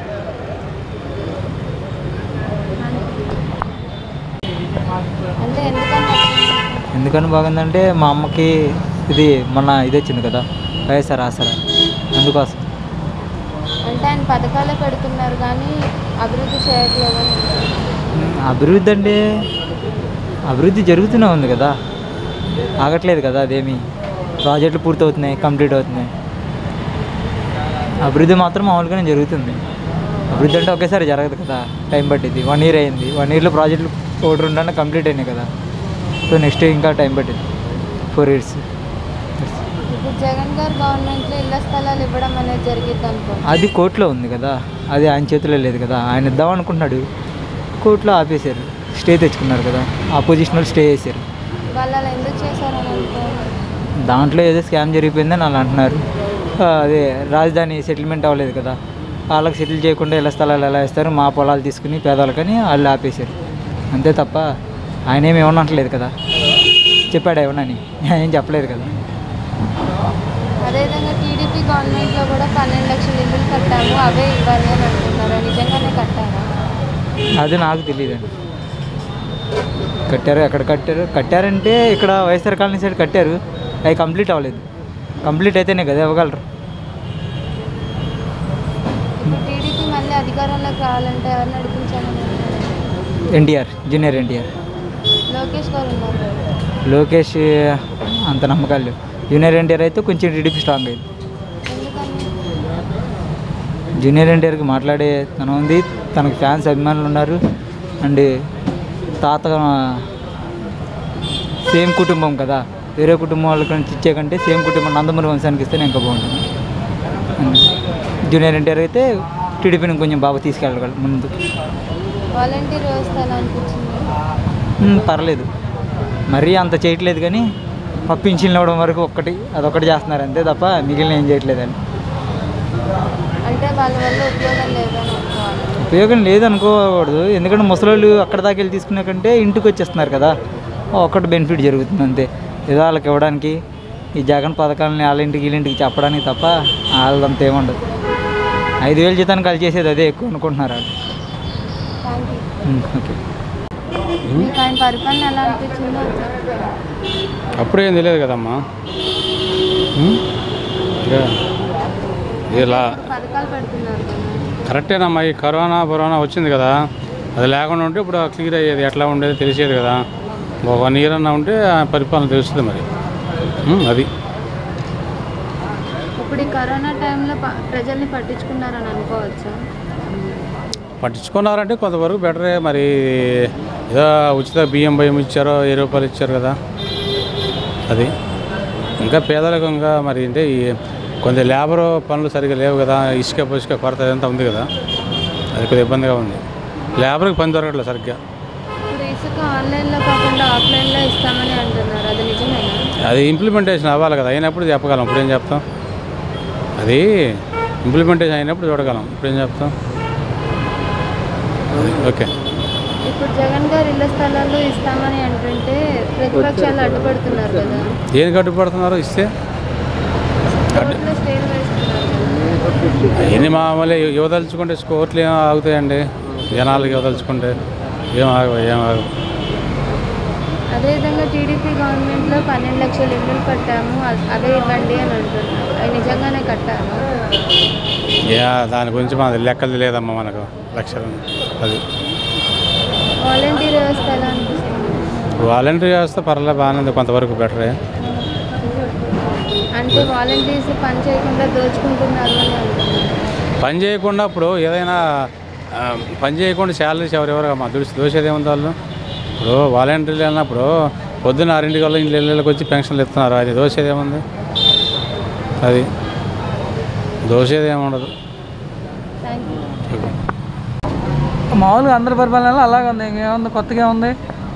అంటే ఎందుకని ఎందుకని బాగుందంటే మా అమ్మకి ఇది మొన్న ఇది వచ్చింది కదా వైఎస్ఆర్ ఆసరా అందుకోసం అంటే ఆయన పథకాలే పెడుతున్నారు కానీ అభివృద్ధి చేయట్లేదు అని అంటున్నారు. అభివృద్ధి అంటే అభివృద్ధి జరుగుతూనే ఉంది కదా ఆగట్లేదు కదా అదేమి ప్రాజెక్టులు పూర్తవుతున్నాయి కంప్లీట్ అవుతున్నాయి అభివృద్ధి మాత్రం మామూలుగానే జరుగుతుంది అభివృద్ధి అంటే ఒకేసారి జరగదు కదా టైం పట్టింది వన్ ఇయర్ అయింది వన్ ఇయర్లో ప్రాజెక్టులు ఒకటి రెండన్నా కంప్లీట్ అయినాయి కదా సో నెక్స్ట్ ఇంకా టైం పట్టింది ఫోర్ ఇయర్స్ ఇప్పుడు జగన్ గారు గవర్నమెంట్లో ఇళ్ల స్థలాలు ఇవ్వడం అనేది జరిగింది అనుకో అది కోర్టులో ఉంది కదా అది ఆయన చేతిలో లేదు కదా ఆయన ఇద్దాం అనుకుంటున్నాడు కోర్టులో ఆపేశారు స్టే తెచ్చుకున్నారు కదా ఆపోజిషనల్ స్టే చేశారు వాళ్ళు అలా ఎందుకు చేశారని అనుకోవాలి దాంట్లో ఏదో స్కామ్ జరిగిపోయిందని వాళ్ళు అంటున్నారు ఆ, అదే రాజధాని సెటిల్మెంట్ అవ్వలేదు కదా వాళ్ళకి సెటిల్ చేయకుండా ఇలా స్థలాలు ఎలా ఇస్తారు మా పొలాలు తీసుకుని పేదవాళ్ళకని వాళ్ళు ఆపేశారు అంతే తప్ప ఆయన ఏమి ఏమనట్లేదు కదా చెప్పాడు ఏమనని ఏం చెప్పలేదు కదా అదేవిధంగా టీడీపీ గవర్నమెంట్లో కూడా పన్నెండు లక్షల ఇల్లులు కట్టాము అవే ఇవ్వాలి అని అంటున్నారు నిజంగానే కట్టారా అది నాకు తెలియదండి కట్టారు ఎక్కడ కట్టారు కట్టారంటే ఇక్కడ వైఎస్ఆర్ కాలనీ సైడ్ కట్టారు అవి కంప్లీట్ అవ్వలేదు కంప్లీట్ అయితేనే కదా ఇవ్వగలరు ఇప్పుడు టీడీపీ మళ్ళీ అధికారంలోకి రావాలంటే ఎవరిని నడిపించాలని అనుకుంటున్నారు? ఎన్టీఆర్ జూనియర్ ఎన్టీఆర్ లోకేష్ గారు ఉన్నారు కదా. లోకేష్ అంత నమ్మకాలు లేవు జూనియర్ ఎన్టీఆర్ అయితే కొంచెం టీడీపీ స్ట్రాంగ్ అయింది జూనియర్ ఎన్టీఆర్కి మాట్లాడే తన ఉంది తనకు ఫ్యాన్స్ అభిమానులు ఉన్నారు అండ్ తాత సేమ్ కుటుంబం కదా వేరే కుటుంబం వాళ్ళకి నుంచి ఇచ్చే కంటే సేమ్ కుటుంబం నందమూరి వంశానికి ఇస్తేనే ఇంకా బాగుంటుంది అండ్ జూనియర్ ఎన్టీఆర్ అయితే టీడీపీని కొంచెం బాగా తీసుకెళ్ళగలరు ముందు వాలంటీర్ వ్యవస్థ ఎలా అనిపించింది ఉమ్, పర్లేదు మరీ అంత చేయట్లేదు కానీ ఒక పింఛన్లు ఇవ్వడం వరకు ఒక్కటి అదొకటి చేస్తున్నారు అంతే తప్ప మిగిలిన ఏం చేయట్లేదండి అంటే వాళ్ళ వల్ల ఉపయోగం లేదని అనుకోవాలి ఉపయోగం లేదనుకోకూడదు ఎందుకంటే ముసలోళ్ళు అక్కడ దాకా వెళ్ళి తీసుకునే కంటే ఇంటికి వచ్చేస్తున్నారు కదా ఒక్కటి బెనిఫిట్ జరుగుతుంది అంతే ఏదో వాళ్ళకి ఇవ్వడానికి ఈ జగన్ పథకాలని వాళ్ళ ఇంటికి వీళ్ళింటికి చెప్పడానికి తప్ప వాళ్ళంతా ఏముండదు ఐదు వేలు జీతానికి వాళ్ళు చేసేది అదే ఎక్కువ అనుకుంటున్నారు వాళ్ళు థ్యాంక్ యూ ఉమ్, ఓకే మీకు ఆయన పరిపాలన ఎలా అనిపించిందో అప్పుడేం తెలియదు కదమ్మా ఉం? ఇంకా ఇలా పథకాలు పెడుతున్నారు కదా కరెక్టేనమ్మా ఈ కరోనా కరోనా వచ్చింది కదా అది లేకుండా ఉంటే ఇప్పుడు క్లియర్ అయ్యేది ఎట్లా ఉండేది తెలిసేది కదా ఒక వన్ ఇయర్ అన్నా ఉంటే ఆ పరిపాలన తెలుస్తుంది మరి ఉం, అది ఇప్పుడు ఈ కరోనా టైంలో ప- ప్రజల్ని పట్టించుకున్నారని అనుకోవచ్చా పట్టించుకున్నారంటే కొంతవరకు బెటరే మరి ఏదో ఉచిత బియ్యం భయం ఇచ్చారో ఏ రూపాయలు ఇచ్చారు కదా అది ఇంకా పేదలకు ఇంకా మరి అంటే ఈ కొంత లేబర్ పనులు సరిగా లేవు కదా ఇసుక పుసుక కొరత ఇదంతా ఉంది కదా అది కొద్దిగా ఇబ్బందిగా ఉంది లేబర్కి పని దొరకట్లేదు సరిగ్గా ఇప్పుడు ఇసుక ఆన్లైన్లో కాకుండా ఆఫ్లైన్లో ఇస్తామని అంటున్నారు అది నిజమేనా అది ఇంప్లిమెంటేషన్ అవ్వాలి కదా అయినప్పుడు చెప్పగలం ఇప్పుడేం చెప్తాం అది ఇంప్లిమెంటేషన్ అయినప్పుడు చూడగలం ఇప్పుడేం చెప్తాం అది ఓకే ఇప్పుడు జగన్ గారు ఇళ్ల స్థలాలు ఇస్తామని అంటుంటే ప్రతిపక్షాలు అడ్డుపడుతున్నారు కదా ఏం కట్టుపడుతున్నారు ఇస్తే కోర్టులో స్టేలు వేస్తున్నారు కదా ఎన్ని మామూలు యువదలుచుకుంటే కోర్టులు ఏం ఆగుతాయండి జనాలకు యువదలుచుకుంటే ఏం ఆగవు ఏం ఆగవు అదేవిధంగా టీడీపీ గవర్నమెంట్లో పన్నెండు లక్షల ఇల్లులు కట్టాము అ- అవే ఇవ్వండి అని అంటున్నారు అవి నిజంగానే కట్టారు ఏ దాని గురించి మన లెక్కలు లేదమ్మా మనకు లక్షలు అది వాలంటీర్ వ్యవస్థ ఎలా అనిపిస్తుంది వాలంటరీ వ్యవస్థ పర్లేదు బాగానే ఉంది కొంతవరకు బెటరే అంటే వాలంటీర్స్ పని చేయకుండా దోచుకుంటున్నారు అని అంటున్నారు పని చేయకుండా ఇప్పుడు ఏదైనా ఆ, పని చేయకుండా శాలరీస్ ఎవరెవరు మా దుడిచి దోషేది ఏముంది వాళ్ళు ఇప్పుడు వాలంటీర్లు వెళ్ళినప్పుడు పొద్దున్న ఆరింటికి వల్ల ఇంట్లో ఇళ్ళకి వచ్చి పెన్షన్లు ఇస్తున్నారు అది దోషేది ఏముంది అది దోషేది ఏముండదు థ్యాంక్ యూ మామూలుగా అందరి పరిపాలన అలాగే ఉంది ఇంకేముంది కొత్తగా ఉంది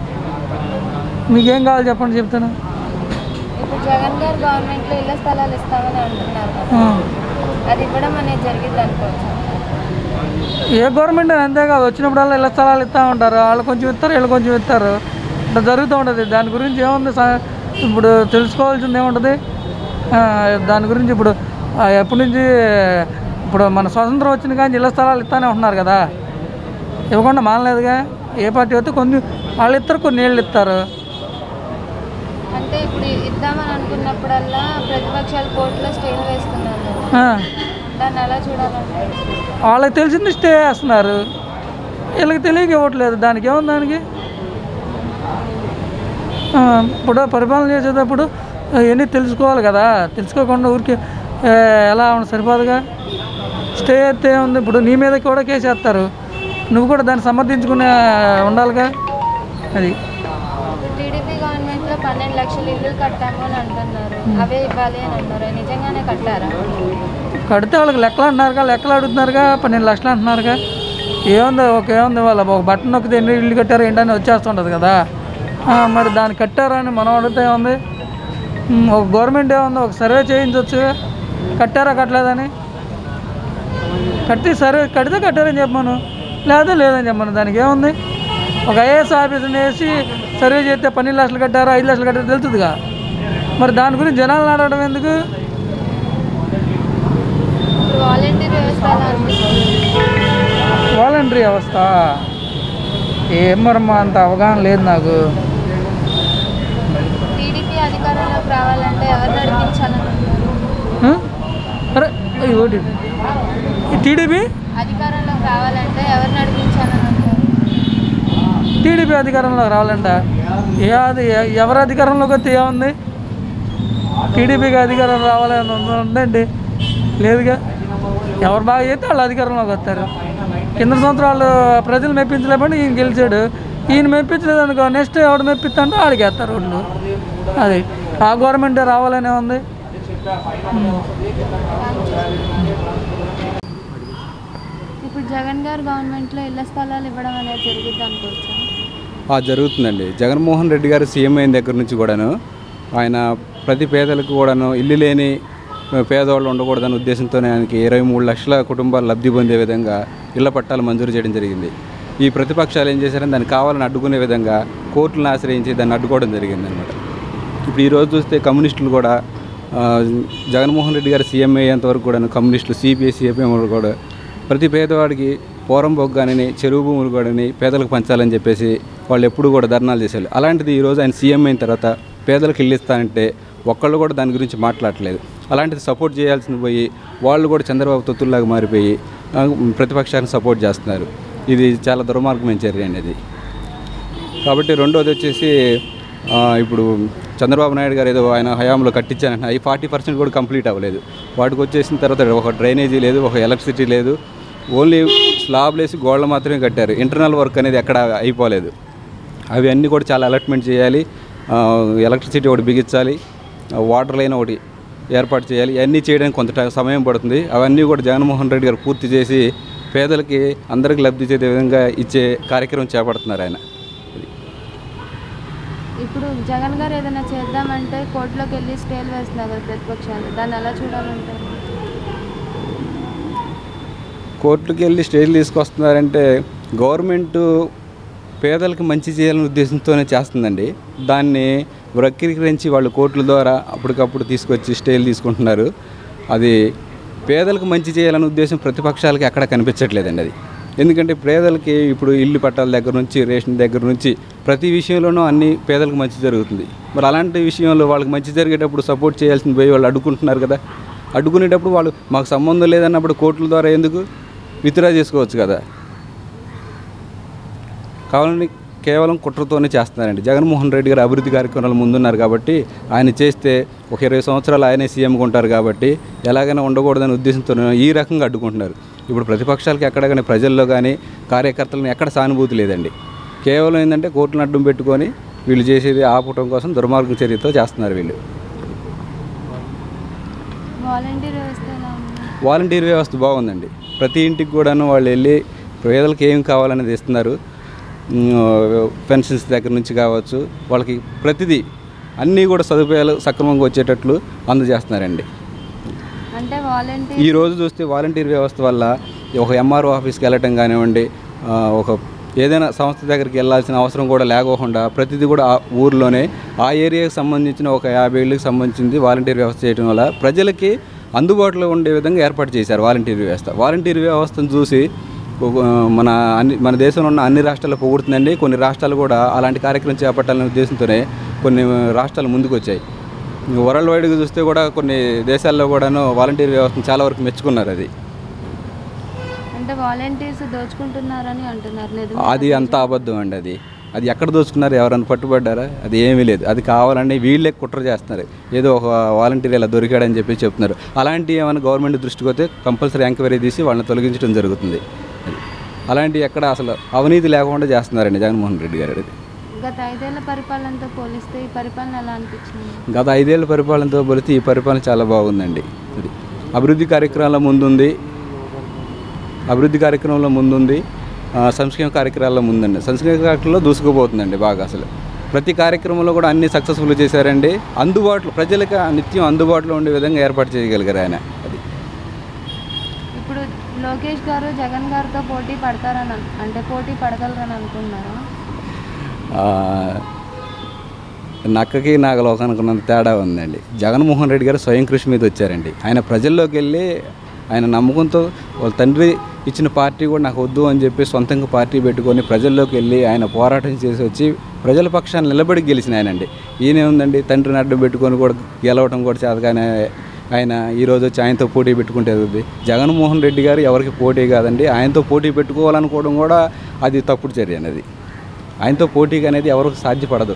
మీకేం కావాలి చెప్పండి చెప్తాను ఇప్పుడు జగన్ గారు గవర్నమెంట్లో ఇళ్ల స్థలాలు ఇస్తామని అంటున్నారు కదా ఆ. అది ఇవ్వడం అనేది జరిగింది అనుకోవచ్చు ఏ గవర్నమెంట్ అయినా అంతే కాదు వచ్చినప్పుడల్లా ఇళ్ళ స్థలాలు ఇస్తూ ఉంటారు వాళ్ళు కొంచెం ఇస్తారు వీళ్ళు కొంచెం ఇస్తారు ఇట్లా జరుగుతూ ఉంటుంది దాని గురించి ఏముంది సా- ఇప్పుడు తెలుసుకోవాల్సింది ఏముంటుంది ఆ, దాని గురించి ఇప్పుడు ఆ, ఎప్పటి నుంచి ఇప్పుడు మన స్వాతంత్రం వచ్చిన కానీ ఇళ్ళ స్థలాలు ఇస్తానే ఉంటున్నారు కదా ఇవ్వకుండా మానలేదుగా ఏ పార్టీ వస్తే కొన్ని వాళ్ళు ఇస్తారు కొన్ని వీళ్ళు ఇస్తారు అంటే ఇప్పుడు ఇద్దామని అనుకున్నప్పుడల్లా ప్రతిపక్షాలు కోర్టులో స్టేలు వేస్తున్నారు కదా ఆ, దాన్ని ఎలా చూడాలంటే వాళ్ళకి తెలిసింది స్టే చేస్తున్నారు వీళ్ళకి తెలియక ఇవ్వట్లేదు దానికి ఏముంది దానికి ఆ, ఇప్పుడు పరిపాలన చేసేటప్పుడు ఇవన్నీ తెలుసుకోవాలి కదా తెలుసుకోకుండా ఊరికి ఆ, ఎలా ఉంది సరిపోదుగా స్టే అయితే ఉంది ఇప్పుడు నీ మీద కూడా కేసు వేస్తారు నువ్వు కూడా దాన్ని సమర్థించుకునే ఉండాలిగా అది ఇప్పుడు టీడీపీ గవర్నమెంట్లో పన్నెండు లక్షల ఇల్లు కట్టాము అని అంటున్నారు అవే ఇవ్వాలి అని అన్నారు అవి నిజంగానే కట్టారా కడితే వాళ్ళకి లెక్కలు అంటున్నారుగా లెక్కలు అడుగుతున్నారుగా పన్నెండు లక్షలు అంటున్నారుగా ఏముంది ఒక ఏముంది వాళ్ళ ఒక బట్టన్ నొక్కితే ఎన్ని ఇల్లు కట్టారు ఏంటని వచ్చేస్తుంటుంది కదా ఆ, మరి దాన్ని కట్టారా అని మనం అడిగితే ఏముంది ఉమ్, ఒక గవర్నమెంట్ ఏముంది ఒక సర్వే చేయించవచ్చు కట్టారా కట్టలేదని కట్టి సర్వే కడితే కట్టారని చెప్పమను లేదా లేదని చెప్పమను దానికి ఏముంది ఒక ఐఏఎస్ ఆఫీసర్ని వేసి సర్వే చేస్తే పన్నెండు లక్షలు కట్టారా ఐదు లక్షలు కట్టారా తెలుస్తుందిగా మరి దాని గురించి జనాలు ఆడడం ఎందుకు ఇప్పుడు వాలంటీర్ వ్యవస్థ ఎలా అనిపిస్తుంది వాలంటరీ వ్యవస్థ ఏం మరమ్మా అంత అవగాహన లేదు నాకు టీడీపీ అధికారంలోకి రావాలంటే ఎవరు నడిపించాలనుకుంటున్నారు ఆ? అరే ఈ ఓటీ ఈ టీడీపీ అధికారంలోకి రావాలంటే ఎవరు నడిపించాలనుకుంటున్నారు టీడీపీ అధికారంలోకి రావాలంట ఏ అది ఎ- ఎవరి అధికారంలోకి వస్తే ఏముంది టీడీపీకి అధికారం రావాలని ఉంద- ఉందండి లేదుగా ఎవరు బాగా చేస్తే వాళ్ళు అధికారంలోకి వస్తారు కింద సంవత్సరాలు ప్రజలు మెప్పించలేపండి ఈయన గెలిచాడు ఈయన మెప్పించలేదు అనుకో నెక్స్ట్ ఎవడు మెప్పిస్తుంటే ఆడికి వేస్తారు వాళ్ళు అది ఆ గవర్నమెంటే రావాలనే ఉంది ఇప్పుడు జగన్ గారు గవర్నమెంట్లో ఇళ్ల స్థలాలు ఇవ్వడం అనేది జరిగింది అనుకోవచ్చా ఆ, జరుగుతుందండి జగన్మోహన్ రెడ్డి గారు సీఎం అయిన దగ్గర నుంచి కూడాను ఆయన ప్రతి పేదలకు కూడాను ఇల్లు లేని పేదవాళ్ళు ఉండకూడదనే ఉద్దేశంతోనే ఆయనకి ఇరవై మూడు లక్షల కుటుంబాలు లబ్ధి పొందే విధంగా ఇళ్ల పట్టాలు మంజూరు చేయడం జరిగింది ఈ ప్రతిపక్షాలు ఏం చేశారంటే దాన్ని కావాలని అడ్డుకునే విధంగా కోర్టులను ఆశ్రయించి దాన్ని అడ్డుకోవడం జరిగింది అనమాట ఇప్పుడు ఈరోజు చూస్తే కమ్యూనిస్టులు కూడా ఆ, జగన్మోహన్ రెడ్డి గారు సీఎం అయ్యేంతవరకు కూడా కమ్యూనిస్టులు సిపిఐ సిపిఎం కూడా ప్రతి పేదవాడికి పోరం బొగ్గానని చెరువు భూములు కూడాని పేదలకు పంచాలని చెప్పేసి వాళ్ళు ఎప్పుడు కూడా ధర్నాలు చేశారు అలాంటిది ఈరోజు ఆయన సీఎం అయిన తర్వాత పేదలకు ఇల్లు ఇస్తానంటే ఒక్కళ్ళు కూడా దాని గురించి మాట్లాడట్లేదు అలాంటిది సపోర్ట్ చేయాల్సింది పోయి వాళ్ళు కూడా చంద్రబాబు తొత్తుల్లాగా మారిపోయి ఆ, ప్రతిపక్షాన్ని సపోర్ట్ చేస్తున్నారు ఇది చాలా దుర్మార్గమైన చర్య అనేది కాబట్టి రెండోది వచ్చేసి ఆ, ఇప్పుడు చంద్రబాబు నాయుడు గారు ఏదో ఆయన హయాంలో కట్టించానంటే అవి ఫార్టీ పర్సెంట్ కూడా కంప్లీట్ అవ్వలేదు వాటికి వచ్చేసిన తర్వాత ఒక డ్రైనేజీ లేదు ఒక ఎలక్ట్రిసిటీ లేదు ఓన్లీ స్లాబ్లు వేసి గోడలు మాత్రమే కట్టారు ఇంటర్నల్ వర్క్ అనేది ఎక్కడ అయిపోలేదు అవి అన్నీ కూడా చాలా అలాట్మెంట్ చేయాలి ఆ, ఎలక్ట్రిసిటీ ఒకటి బిగించాలి ఆ, వాటర్ లైన్ ఒకటి ఏర్పాటు చేయాలి ఇవన్నీ చేయడానికి కొంత టైం- సమయం పడుతుంది అవన్నీ కూడా జగన్మోహన్ రెడ్డి గారు పూర్తి చేసి పేదలకి అందరికి లబ్ధి చేసే విధంగా ఇచ్చే కార్యక్రమం చేపడుతున్నారు ఆయన ఇప్పుడు జగన్ గారు ఏదైనా చేద్దామంటే కోర్టులోకి వెళ్ళి స్టేలు వేస్తున్నారు కదా ప్రతిపక్షాలు దాన్ని ఎలా చూడాలంటారు కోర్టుకి వెళ్ళి స్టేజ్లు తీసుకొస్తున్నారంటే గవర్నమెంట్ పేదలకు మంచి చేయాలనే ఉద్దేశంతోనే చేస్తుందండి దాన్ని వక్రీకరించి వాళ్ళు కోర్టుల ద్వారా అప్పటికప్పుడు తీసుకొచ్చి స్టేలు తీసుకుంటున్నారు అది పేదలకు మంచి చేయాలనే ఉద్దేశం ప్రతిపక్షాలకి ఎక్కడ కనిపించట్లేదండి అది ఎందుకంటే పేదలకి ఇప్పుడు ఇల్లు పట్టాల దగ్గర నుంచి రేషన్ దగ్గర నుంచి ప్రతి విషయంలోనూ అన్ని పేదలకు మంచి జరుగుతుంది మరి అలాంటి విషయంలో వాళ్ళకి మంచి జరిగేటప్పుడు సపోర్ట్ చేయాల్సింది పోయి వాళ్ళు అడ్డుకుంటున్నారు కదా అడ్డుకునేటప్పుడు వాళ్ళు మాకు సంబంధం లేదన్నప్పుడు కోర్టుల ద్వారా ఎందుకు విత్డ్రా చేసుకోవచ్చు కదా కావాలని కేవలం కుట్రతోనే చేస్తున్నారండి జగన్మోహన్ రెడ్డి గారు అభివృద్ధి కార్యక్రమాలు ముందున్నారు కాబట్టి ఆయన చేస్తే ఒక ఇరవై సంవత్సరాలు ఆయనే సీఎంగా ఉంటారు కాబట్టి ఎలాగైనా ఉండకూడదనే ఉద్దేశంతో ఈ రకంగా అడ్డుకుంటున్నారు ఇప్పుడు ప్రతిపక్షాలకి ఎక్కడ కానీ ప్రజల్లో కానీ కార్యకర్తలను ఎక్కడ సానుభూతి లేదండి కేవలం ఏంటంటే కోర్టులను అడ్డం పెట్టుకొని వీళ్ళు చేసేది ఆపటం కోసం దుర్మార్గ చర్యతో చేస్తున్నారు వీళ్ళు వాలంటీర్ వ్యవస్థ ఎలా ఉంది వాలంటీర్ వ్యవస్థ బాగుందండి ప్రతి ఇంటికి కూడాను వాళ్ళు వెళ్ళి పేదలకు ఏం కావాలనేది ఇస్తున్నారు ఉమ్, పెన్షన్స్ దగ్గర నుంచి కావచ్చు వాళ్ళకి ప్రతిదీ అన్నీ కూడా సదుపాయాలు సక్రమంగా వచ్చేటట్లు అందజేస్తున్నారండి అంటే వాలంటీర్ ఈ రోజు చూస్తే వాలంటీర్ వ్యవస్థ వల్ల ఒక ఎంఆర్ఓ ఆఫీస్కి వెళ్ళటం కానివ్వండి ఆ, ఒక ఏదైనా సంస్థ దగ్గరికి వెళ్ళాల్సిన అవసరం కూడా లేకోకుండా ప్రతిదీ కూడా ఆ ఊర్లోనే ఆ ఏరియాకి సంబంధించిన ఒక యాభై ఏళ్ళకి సంబంధించింది వాలంటీర్ వ్యవస్థ చేయడం వల్ల ప్రజలకి అందుబాటులో ఉండే విధంగా ఏర్పాటు చేశారు వాలంటీర్ వ్యవస్థ వాలంటీర్ వ్యవస్థను చూసి ఒక- మన అన్ని మన దేశంలో ఉన్న అన్ని రాష్ట్రాలు పొగుడుతుందండి కొన్ని రాష్ట్రాలు కూడా అలాంటి కార్యక్రమం చేపట్టాలనే ఉద్దేశంతోనే కొన్ని రాష్ట్రాలు ముందుకు వచ్చాయి వరల్డ్ వైడ్గా చూస్తే కూడా కొన్ని దేశాల్లో కూడాను వాలంటీర్ వ్యవస్థను చాలా వరకు మెచ్చుకున్నారు అది అంటే వాలంటీర్స్ దోచుకుంటున్నారని అంటున్నారు నిజమే అది అంత అబద్ధం అండి అది అది ఎక్కడ దోచుకున్నారు ఎవరైనా పట్టుబడ్డారా అది ఏమీ లేదు అది కావాలని వీళ్ళే కుట్ర చేస్తున్నారు ఏదో ఒక వాలంటీర్ ఇలా దొరికాడని చెప్పి చెప్తున్నారు అలాంటి ఏమైనా గవర్నమెంట్ దృష్టికి వస్తే కంపల్సరీ ఎంక్వైరీ తీసి వాళ్ళని తొలగించడం జరుగుతుంది అది అలాంటి ఎక్కడ అసలు అవినీతి లేకుండా చేస్తున్నారండి జగన్మోహన్ రెడ్డి గారు అది గత ఐదేళ్ల పరిపాలనతో పోలిస్తే ఈ పరిపాలన ఎలా అనిపించింది గత ఐదేళ్ల పరిపాలనతో పోలిస్తే ఈ పరిపాలన చాలా బాగుందండి అది అభివృద్ధి కార్యక్రమాల ముందుంది అభివృద్ధి కార్యక్రమంలో ముందుంది ఆ, సంక్షేమ కార్యక్రమాల్లో ముందండి సంక్షేమ కార్యక్రమంలో దూసుకుపోతుందండి బాగా అసలు ప్రతి కార్యక్రమంలో కూడా అన్ని సక్సెస్ఫుల్ చేశారండి అందుబాటులో ప్రజలకు ఆ నిత్యం అందుబాటులో ఉండే విధంగా ఏర్పాటు చేయగలిగారు ఆయన అది ఇప్పుడు లోకేష్ గారు జగన్ గారితో పోటీ పడతారని అను- అంటే పోటీ పడగలరని అనుకుంటున్నారా ఆ, నక్కకి నాగలోకానికి ఉన్నంత తేడా ఉందండి జగన్మోహన్ రెడ్డి గారు స్వయం కృషి మీద వచ్చారండి ఆయన ప్రజల్లోకి వెళ్ళి ఆయన నమ్మకంతో వాళ్ళ తండ్రి ఇచ్చిన పార్టీ కూడా నాకు వద్దు అని చెప్పి సొంతంగా పార్టీ పెట్టుకొని ప్రజల్లోకి వెళ్ళి ఆయన పోరాటం చేసి వచ్చి ప్రజల పక్షాన్ని నిలబడి గెలిచిన ఆయనండి ఈయన ఉందండి తండ్రిని అడ్డం పెట్టుకొని కూడా గెలవడం కూడా చేతగానే ఆయన ఈరోజు వచ్చి ఆయనతో పోటీ పెట్టుకుంటే అవుతుంది జగన్మోహన్ రెడ్డి గారు ఎవరికి పోటీ కాదండి ఆయనతో పోటీ పెట్టుకోవాలనుకోవడం కూడా అది తప్పుడు చర్య అనేది ఆయనతో పోటీగా అనేది ఎవరికి సాధ్యపడదు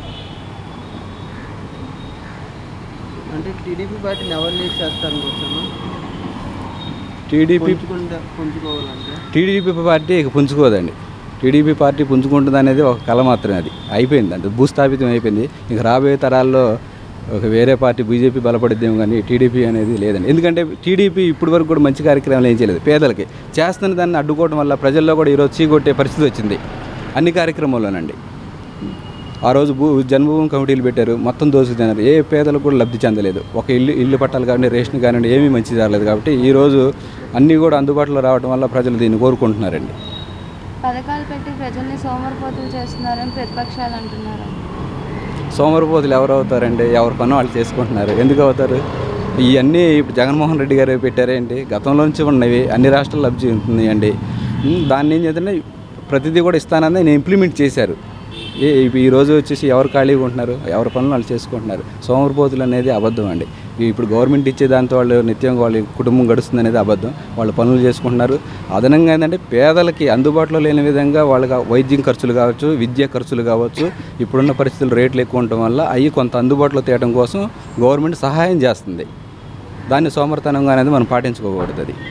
అంటే టీడీపీ పార్టీని ఎవరు లీడ్ చేస్తారు అనుకుంటున్నాను టీడీపీ పుంజుకోవాలంటే టీడీపీ పార్టీ ఇక పుంజుకోదండి టీడీపీ పార్టీ పుంజుకుంటుంది అనేది ఒక కళ మాత్రమే అది అయిపోయింది అంటే భూస్థాపితం అయిపోయింది ఇక రాబోయే తరాల్లో ఒక వేరే పార్టీ బీజేపీ బలపడిద్దేమో కానీ టీడీపీ అనేది లేదండి ఎందుకంటే టీడీపీ ఇప్పటి వరకు కూడా మంచి కార్యక్రమాలు ఏం చేయలేదు పేదలకి చేస్తున్న దాన్ని అడ్డుకోవడం వల్ల ప్రజల్లో కూడా ఈరోజు చీకొట్టే పరిస్థితి వచ్చింది అన్ని కార్యక్రమాల్లోనండి ఆ రోజు భూ జన్మభూమి కమిటీలు పెట్టారు మొత్తం దోసుకుతున్నారు ఏ పేదలకు కూడా లబ్ధి చెందలేదు ఒక ఇల్లు ఇల్లు పట్టాలు కానీ రేషన్ కానివ్వండి ఏమీ మంచి జరగలేదు కాబట్టి ఈరోజు అన్నీ కూడా అందుబాటులో రావడం వల్ల ప్రజలు దీన్ని కోరుకుంటున్నారండి పథకాలు పెట్టి ప్రజల్ని సోమరిపోతులు చేస్తున్నారని ప్రతిపక్షాలు అంటున్నారు సోమరిపోతులు ఎవరు అవుతారండి ఎవరి పని వాళ్ళు చేసుకుంటున్నారు ఎందుకు అవుతారు ఇవన్నీ ఇప్పుడు జగన్మోహన్ రెడ్డి గారు పెట్టారేంటి గతంలో నుంచి ఉన్నవి అన్ని రాష్ట్రాలు లబ్ధి ఉంటున్నాయండి ఉమ్, దాన్ని ఏం చేద్దంటే ప్రతిదీ కూడా ఇస్తానని నేను ఇంప్లిమెంట్ చేశారు ఏ ఇప్పుడు ఈ రోజు వచ్చేసి ఎవరు ఖాళీగా ఉంటున్నారు ఎవరి పనులు వాళ్ళు చేసుకుంటున్నారు సోమరిపోతులు అనేది అబద్ధం అండి ఇప్పుడు గవర్నమెంట్ ఇచ్చే దాంతో వాళ్ళు నిత్యం వాళ్ళ కుటుంబం గడుస్తుంది అనేది అబద్ధం వాళ్ళు పనులు చేసుకుంటున్నారు అదనంగా ఏంటంటే పేదలకి అందుబాటులో లేని విధంగా వాళ్ళకి వైద్యం ఖర్చులు కావచ్చు విద్యా ఖర్చులు కావచ్చు ఇప్పుడున్న పరిస్థితులు రేట్లు ఎక్కువ ఉండటం వల్ల అవి కొంత అందుబాటులో తేయడం కోసం గవర్నమెంట్ సహాయం చేస్తుంది దాన్ని సోమర్తనంగా అనేది మనం పాటించుకోకూడదు అది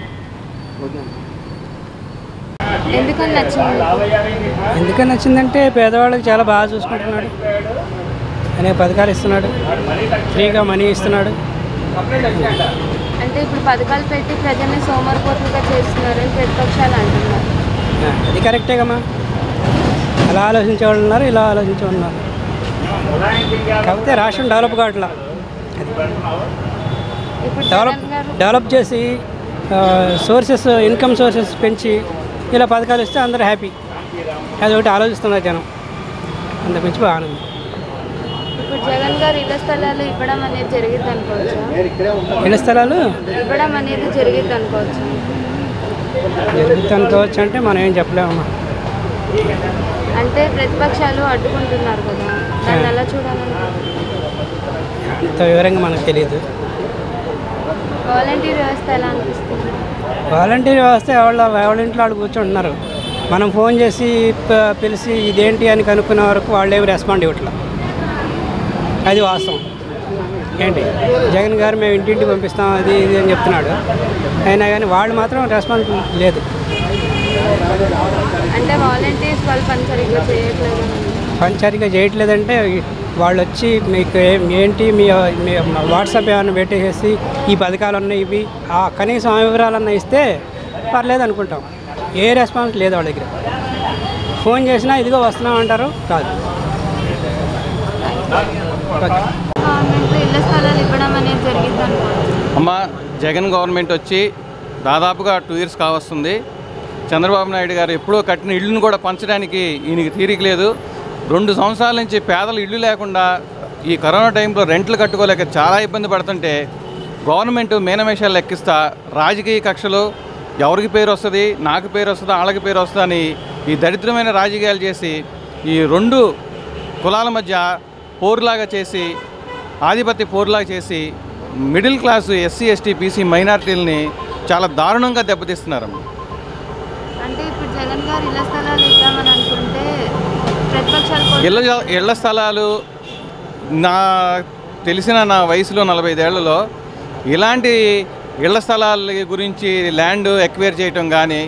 ఎందుకని నచ్చింది ఎందుకని నచ్చిందంటే పేదవాళ్ళకి చాలా బాగా చూసుకుంటున్నాడు అనేక పథకాలు ఇస్తున్నాడు ఫ్రీగా మనీ ఇస్తున్నాడు అంటే ఇప్పుడు పథకాలు పెట్టి ప్రజల్ని సోమరిపోతులుగా చేస్తున్నారని ప్రతిపక్షాలు అంటున్నారు అది కరెక్టేగమ్మా అలా ఆలోచించే వాళ్ళు ఉన్నారు ఇలా ఆలోచించే వాళ్ళు ఉన్నారు కాకపోతే రాష్ట్రం డెవలప్ కావట్లా ఇప్పుడు డెవలప్ జగన్ గారు డెవలప్ చేసి సోర్సెస్ ఇన్కమ్ సోర్సెస్ పెంచి ఇలా పథకాలు ఇస్తే అందరూ హ్యాపీ అది ఒకటి ఆలోచిస్తున్నారు జనం అంతకుమించి బాగానే ఉంది ఇప్పుడు జగన్ గారు ఇళ్ల స్థలాలు ఇవ్వడం అనేది జరిగింది అనుకోవచ్చా ఇళ్ళ స్థలాలు ఇవ్వడం అనేది జరిగింది అనుకోవచ్చు జరుగుతుంది అనుకోవచ్చు అంటే మనం ఏం చెప్పలేమమ్మా అంటే ప్రతిపక్షాలు అడ్డుకుంటున్నారు కదా దాన్ని ఎలా చూడాలనుకుంటున్నారు ఇంత వివరంగా మనకు తెలియదు వాలంటీర్ వ్యవస్థ ఎలా అనిపిస్తుంది వాలంటీర్ వ్యవస్థ ఎవళ్ళ ఎవరి ఇంట్లో వాళ్ళు కూర్చుంటున్నారు మనం ఫోన్ చేసి ప- పిలిచి ఇదేంటి అని కనుక్కునే వరకు వాళ్ళు ఏమి రెస్పాండ్ ఇవ్వట్లా అది వాస్తవం ఏంటి జగన్ గారు మేము ఇంటింటికి పంపిస్తాం అది ఇది అని చెప్తున్నాడు అయినా కానీ వాళ్ళు మాత్రం రెస్పాన్స్ లేదు అంటే వాలంటీర్స్ వాళ్ళు పని సరిగ్గా చేయట్లేదు పంచారిగా చేయట్లేదంటే వాళ్ళు వచ్చి మీకు ఏ- ఏంటి మీ మీ వాట్సాప్ ఏమైనా పెట్టేసేసి ఈ పథకాలు ఉన్నాయి ఇవి ఆ కనీసం ఆ వివరాలన్నా ఇస్తే పర్లేదు అనుకుంటాం ఏ రెస్పాన్స్ లేదు వాళ్ళ దగ్గర ఫోన్ చేసినా ఇదిగో వస్తున్నాం అంటారు కాదు గవర్నమెంట్ ఇళ్ల స్థలాలు ఇవ్వడం అనేది జరిగింది అనుకోవచ్చు అమ్మ జగన్ గవర్నమెంట్ వచ్చి దాదాపుగా టూ ఇయర్స్ కావస్తుంది చంద్రబాబు నాయుడు గారు ఎప్పుడో కట్టిన ఇళ్ళను కూడా పంచడానికి ఈయనకి తీరిక లేదు రెండు సంవత్సరాల నుంచి పేదలు ఇల్లు లేకుండా ఈ కరోనా టైంలో రెంట్లు కట్టుకోలేక చాలా ఇబ్బంది పడుతుంటే గవర్నమెంట్ మేనమేషాలు లెక్కిస్తా రాజకీయ కక్షలు ఎవరికి పేరు వస్తుంది నాకు పేరు వస్తుందా వాళ్ళకి పేరు వస్తుందా అని ఈ దరిద్రమైన రాజకీయాలు చేసి ఈ రెండు కులాల మధ్య పోరులాగా చేసి ఆధిపత్య పోరులాగా చేసి middle class SC ST BC మైనారిటీలని చాలా దారుణంగా దెబ్బతీస్తున్నారమ్మ అంటే ఇప్పుడు జగన్ గారు ఇళ్ల స్థలాలు ఇద్దామని అనుకుంటే ప్రతిపక్షాలు కూడా- ఇళ్ళ ఇళ్ల స్థలాలు నా తెలిసిన నా వయసులో నలభై ఐదేళ్లలో ఇలాంటి ఇళ్ల స్థలాల గురించి ల్యాండ్ ఎక్వైర్ చేయటం కానీ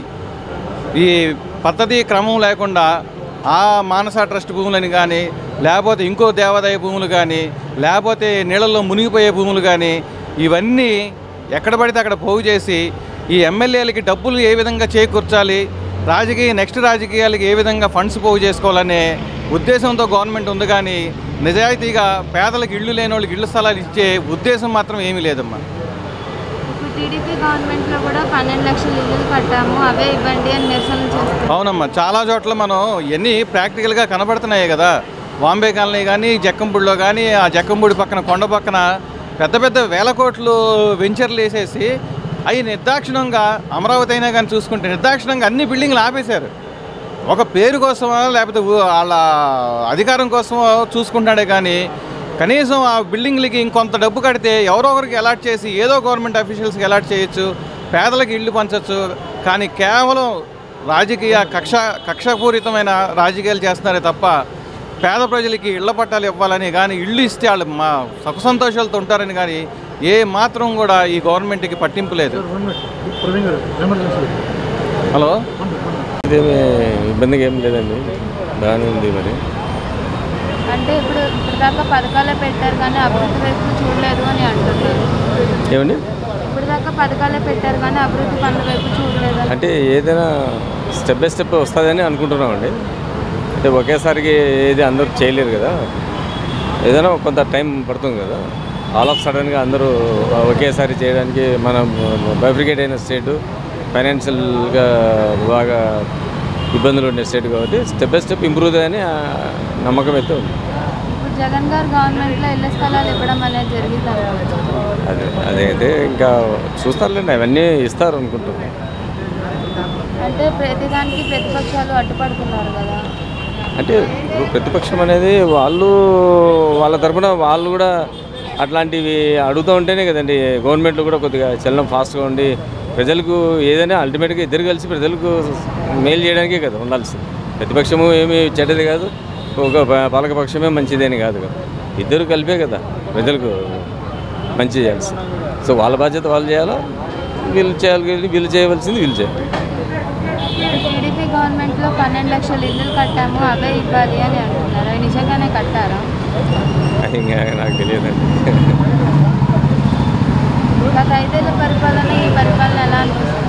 ఈ పద్ధతి క్రమం లేకుండా ఆ మానస ట్రస్ట్ భూములని కానీ లేకపోతే ఇంకో దేవాదాయ భూములు కానీ లేకపోతే నీళ్ళల్లో మునిగిపోయే భూములు కానీ ఇవన్నీ ఎక్కడ పడితే అక్కడ పోగు చేసి ఈ ఎమ్మెల్యేలకి డబ్బులు ఏ విధంగా చేకూర్చాలి రాజకీయ నెక్స్ట్ రాజకీయాలకి ఏ విధంగా ఫండ్స్ పోగు చేసుకోవాలనే ఉద్దేశంతో గవర్నమెంట్ ఉంది కానీ నిజాయితీగా పేదలకు ఇళ్ళు లేని వాళ్ళకి ఇళ్ళు స్థలాలు ఇచ్చే ఉద్దేశం మాత్రం ఏమీ లేదమ్మా ఇప్పుడు టీడీపీ గవర్నమెంట్లో కూడా పన్నెండు లక్షల ఇల్లులు కట్టాము అవే ఇవ్వండి అని నిరసన చేస్తారు అవునమ్మా చాలా చోట్ల మనం ఇవన్నీ ప్రాక్టికల్గా కనబడుతున్నాయి కదా బాంబే కాలనీ కానీ జక్కంపూడిలో కానీ ఆ జక్కంపూడి పక్కన కొండ పక్కన పెద్ద పెద్ద వేల కోట్లు వెంచర్లు వేసేసి అవి నిర్దాక్షిణంగా అమరావతి అయినా కానీ చూసుకుంటే నిర్దాక్షిణంగా అన్ని బిల్డింగ్లు ఆపేశారు ఒక పేరు కోసమో లేకపోతే ఊ- వాళ్ళ అధికారం కోసమో చూసుకుంటాడే కానీ కనీసం ఆ బిల్డింగ్లకి ఇంకొంత డబ్బు కడితే ఎవరో ఒకరికి అలాట్ చేసి ఏదో గవర్నమెంట్ అఫీషియల్స్కి అలాట్ చేయొచ్చు పేదలకు ఇల్లు పంచవచ్చు కానీ కేవలం రాజకీయ కక్ష కక్షపూరితమైన రాజకీయాలు చేస్తున్నారే తప్ప పేద ప్రజలకి ఇళ్ల పట్టాలు ఇవ్వాలని కానీ ఇల్లు ఇస్తే వాళ్ళు మా సుఖ సంతోషాలతో ఉంటారని కానీ ఏ మాత్రం కూడా ఈ గవర్నమెంట్కి పట్టింపు లేదు హలో ఇదేమి ఇబ్బందిగా ఏం లేదండి బాగానే ఉంది మరి అంటే ఇప్పుడు ఇప్పుడు దాకా పథకాలే పెట్టారు కానీ అభివృద్ధి వైపు చూడలేదు అని అంటున్నారు ఏమండి ఇప్పుడు దాకా పథకాలే పెట్టారు కానీ అభివృద్ధి పనుల వైపు చూడలేదు అని అంటే ఏదైనా స్టెప్ బై స్టెప్ వస్తుందని అనుకుంటున్నామండి అంటే ఒకేసారికి ఏది అందరూ చేయలేరు కదా ఏదైనా కొంత టైం పడుతుంది కదా ఆల్ ఆఫ్ సడన్గా అందరూ ఒకేసారి చేయడానికి మనం బైఫ్రికేట్ అయిన స్టేట్ ఫైనాన్షియల్గా బాగా ఇబ్బందులు ఉండే స్టేట్ కాబట్టి స్టెప్ బై స్టెప్ ఇంప్రూవ్ అని ఆ నమ్మకం అయితే ఉంది ఇప్పుడు జగన్ గారు గవర్నమెంట్లో ఇళ్ల స్థలాలు ఇవ్వడం అనేది జరిగింది అనుకోవచ్చు అదే అదైతే ఇంకా చూస్తారులేండి అవన్నీ ఇస్తారు అనుకుంటున్నాను అంటే ప్రతిదానికి ప్రతిపక్షాలు అడ్డుపడుతున్నారు కదా అంటే ఇప్పుడు ప్రతిపక్షం అనేది వాళ్ళు వాళ్ళ తరపున వాళ్ళు కూడా అట్లాంటివి అడుగుతూ ఉంటేనే కదండి గవర్నమెంట్ కూడా కొద్దిగా చలనం ఫాస్ట్గా ఉండి ప్రజలకు ఏదైనా అల్టిమేట్గా ఇద్దరు కలిసి ప్రజలకు మేలు చేయడానికే కదా ఉండాల్సింది ప్రతిపక్షము ఏమి చెడ్డది కాదు ఒక ప- పాలకపక్షమే మంచిదేని కాదు కదా ఇద్దరు కలిపే కదా ప్రజలకు మంచి చేయాల్సింది సో వాళ్ళ బాధ్యత వాళ్ళు చేయాలా వీళ్ళు చేయాలి వీళ్ళు చేయవలసింది వీళ్ళు చేయాలి టీడీపీ గవర్నమెంట్లో పన్నెండు లక్షల ఇల్లులు కట్టాము అవే ఇవ్వాలి అని అంటున్నారు అవి నిజంగానే కట్టారా ఇంకా నాకు తెలియదండి గత ఐదేళ్ల పరిపాలన ఈ పరిపాలన ఎలా అనిపిస్తుంది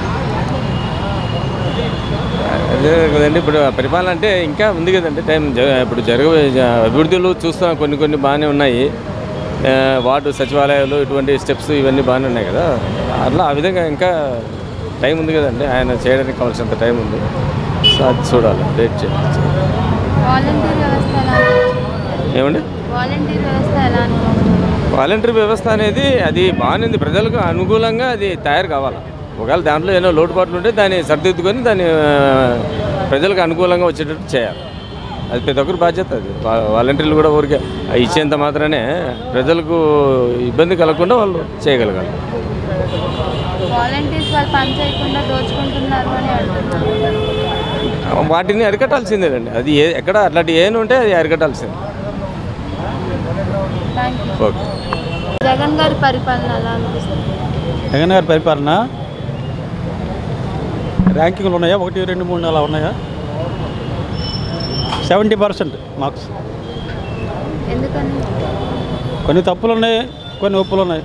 అదే కదండి ఇప్పుడు పరిపాలన అంటే ఇంకా ఉంది కదండి టైం జ- ఇప్పుడు జరగ జ- అభివృద్ధులు చూస్తాం కొన్ని కొన్ని బాగానే ఉన్నాయి ఆ, వార్డు సచివాలయాలు ఇటువంటి స్టెప్స్ ఇవన్నీ బాగానే ఉన్నాయి కదా అట్లా ఆ విధంగా ఇంకా టైం ఉంది కదండి ఆయన చేయడానికి కావాల్సినంత టైం ఉంది సో అది చూడాలి వెయిట్ చేయాలి వాలంటీర్ వ్యవస్థ ఎలా అనిపించింది ఏమండి వాలంటీర్ వ్యవస్థ ఎలా అనిపిస్తుంది వాలంటరీ వ్యవస్థ అనేది అది బాగానేది ప్రజలకు అనుకూలంగా అది తయారు కావాలి ఒకవేళ దాంట్లో ఏదో లోటుపాట్లు ఉంటే దాన్ని సరిదిద్దుకొని దాన్ని ఆ, ప్రజలకు అనుకూలంగా వచ్చేటట్టు చేయాలి అది ప్రతి ఒక్కరి బాధ్యత అది వా- వాలంటీర్లు కూడా ఊరికే ఇచ్చేంత మాత్రమే ప్రజలకు ఇబ్బంది కలగకుండా వాళ్ళు చేయగలగాలి వాలంటీర్స్ వాళ్ళు పని చేయకుండా దోచుకుంటున్నారు అని అంటున్నారు వాటిని అరికట్టాల్సిందేనండి అది ఏ ఎక్కడ అట్లాంటి ఏమి ఉంటే అది అరికట్టాల్సిందే థ్యాంక్ యూ ఓకే జగన్ గారి పరిపాలన ఎలా అనిపిస్తుంది జగన్ గారి పరిపాలన ర్యాంకింగ్లు ఉన్నాయా ఒకటి రెండు మూడు అలా ఉన్నాయా సెవెంటీ పర్సెంట్ మార్క్స్ ఎందుకని కొన్ని తప్పులు ఉన్నాయి కొన్ని ఒప్పులు ఉన్నాయి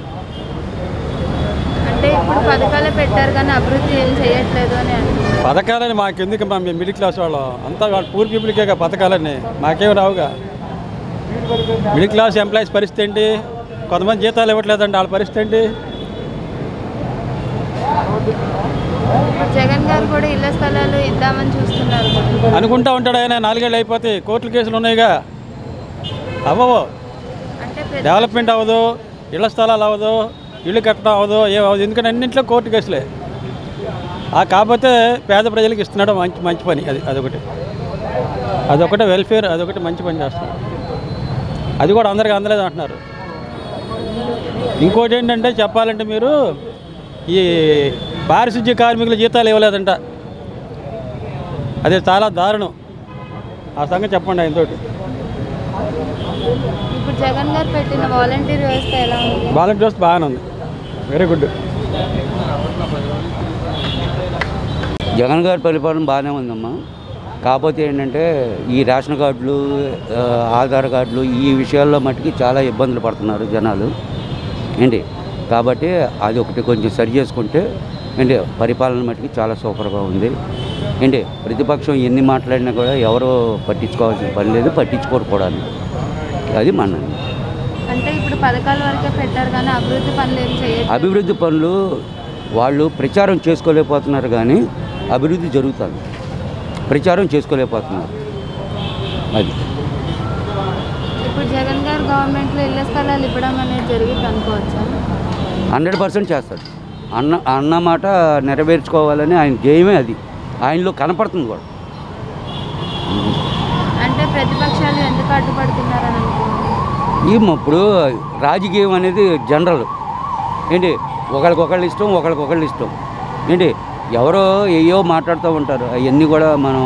అంటే ఇప్పుడు పథకాలే పెట్టారు కానీ అభివృద్ధి ఏం చేయట్లేదు అని అంటున్నారు పథకాలని మాకెందుకు మా మేము మిడిల్ క్లాస్ వాళ్ళం అంతా వాళ్ళ పూర్ పీపుల్కే పథకాలన్నీ మాకేం రావుగా మిడిల్ క్లాస్ ఎంప్లాయీస్ పరిస్థితి ఏంటి కొంతమంది జీతాలు ఇవ్వట్లేదండి వాళ్ళ పరిస్థితి ఏంటి జగన్ గారు కూడా ఇళ్ల స్థలాలు ఇద్దామని చూస్తున్నారు కదా. అనుకుంటా ఉంటాడు ఆయన నాలుగేళ్ళు అయిపోతాయి కోర్టుల కేసులు ఉన్నాయిగా అవ్వవు అంటే ప్రతి- డెవలప్మెంట్ అవ్వదు ఇళ్ల స్థలాలు అవ్వదు ఇల్లు కట్టడం అవ్వదు ఏం అవ్వదు ఎందుకంటే అన్నింటిలో కోర్టు కేసులే ఆ కాకపోతే పేద ప్రజలకు ఇస్తున్నాడు మంచి మంచి పని అది అదొకటి అదొకటి వెల్ఫేర్ అదొకటి మంచి పని చేస్తున్నాడు అది కూడా అందరికీ అందలేదు అంటున్నారు ఇంకోటి ఏంటంటే చెప్పాలంటే మీరు ఈ పారిశుద్ధ్య కార్మికుల జీతాలు ఇవ్వలేదంట అది చాలా దారుణం ఆ సంగతి చెప్పండి ఆయనతోటి ఇప్పుడు జగన్ గారు పెట్టిన వాలంటీర్ వ్యవస్థ ఎలా ఉంది వాలంటీర్స్ బాగానే ఉంది వెరీ గుడ్ జగన్ గారి పరిపాలన బాగానే ఉందమ్మా కాకపోతే ఏంటంటే ఈ రేషన్ కార్డులు ఆ, ఆధార్ కార్డులు ఈ విషయాల్లో మట్టుకి చాలా ఇబ్బందులు పడుతున్నారు జనాలు ఏంటి కాబట్టి అది ఒకటి కొంచెం సరి చేసుకుంటే ఏంటి పరిపాలన మట్టుకి చాలా సూపర్గా ఉంది ఏంటి ప్రతిపక్షం ఎన్ని మాట్లాడినా కూడా ఎవరో పట్టించుకోవాల్సిన పని లేదు పట్టించుకోరు కూడా అది మన అంటే ఇప్పుడు పథకాల వరకే పెట్టారు కానీ అభివృద్ధి పనులు ఏం చేయట్లేదు అభివృద్ధి పనులు వాళ్ళు ప్రచారం చేసుకోలేకపోతున్నారు కానీ అభివృద్ధి జరుగుతుంది ప్రచారం చేసుకోలేకపోతున్నారు అది ఇప్పుడు జగన్ గారు గవర్నమెంట్లో ఇళ్ల స్థలాలు ఇవ్వడం అనేది జరిగింది అనుకోవచ్చా హండ్రెడ్ పర్సెంట్ చేస్తాడు అన్న అన్న మాట నెరవేర్చుకోవాలని ఆయన జయమే అది ఆయనలో కనపడుతుంది కూడా అంటే ప్రతిపక్షాలు ఎందుకు అడ్డుపడుతున్నారని అనుకుంటున్నారు ఈ ఇప్పుడు రాజకీయం అనేది జనరల్ ఏంటి ఒకరికొకళ్ళు ఇష్టం ఒకరికొకళ్ళు ఇష్టం ఏంటి ఎవరో ఏయో మాట్లాడుతూ ఉంటారు అవన్నీ కూడా మనం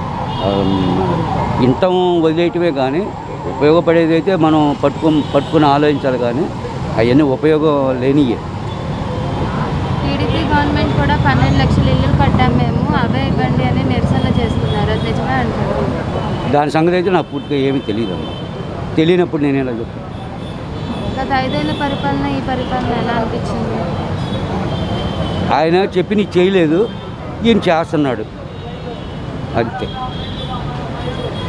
ఇంటం వదిలేయటమే కానీ ఉపయోగపడేది అయితే మనం పట్టుకు పట్టుకుని ఆలోచించాలి కానీ అవన్నీ ఉపయోగం లేనియే టీడీపీ గవర్నమెంట్ కూడా పన్నెండు లక్షల ఇల్లులు కట్టాం మేము అవే ఇవ్వండి అని నిరసన చేస్తున్నారు అది నిజమే అంటారు దాని సంగతి అయితే నాకు పూర్తిగా ఏమీ తెలియదు అమ్మా తెలియనప్పుడు నేను ఎలా చెప్తాను గత ఐదేళ్ల పరిపాలన ఈ పరిపాలన ఎలా అనిపించింది ఆయన చెప్పి నీకు చేయలేదు ఈయన చేస్తున్నాడు అంతే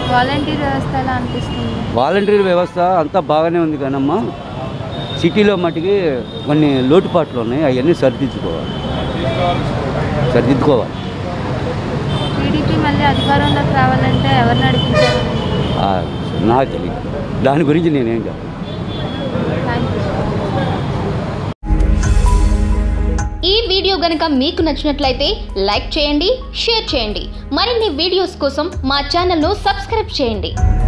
వాలంటీర్ వ్యవస్థ ఎలా అనిపిస్తుంది వాలంటీర్ వ్యవస్థ అంతా బాగానే ఉంది కానమ్మా సిటీలో మటుకి కొన్ని లోటుపాట్లు ఉన్నాయి అవన్నీ సరిదిద్దుకోవాలి సరిదిద్దుకోవాలి టీడీపీ మళ్ళీ అధికారంలోకి రావాలంటే ఎవరు నడిపించారు ఆ, నాకు తెలియదు దాని గురించి నేనేం చెప్పను ఈ వీడియో గనుక మీకు నచ్చినట్లయితే లైక్ చేయండి షేర్ చేయండి మరిన్ని వీడియోస్ కోసం మా ఛానల్ను సబ్స్క్రైబ్ చేయండి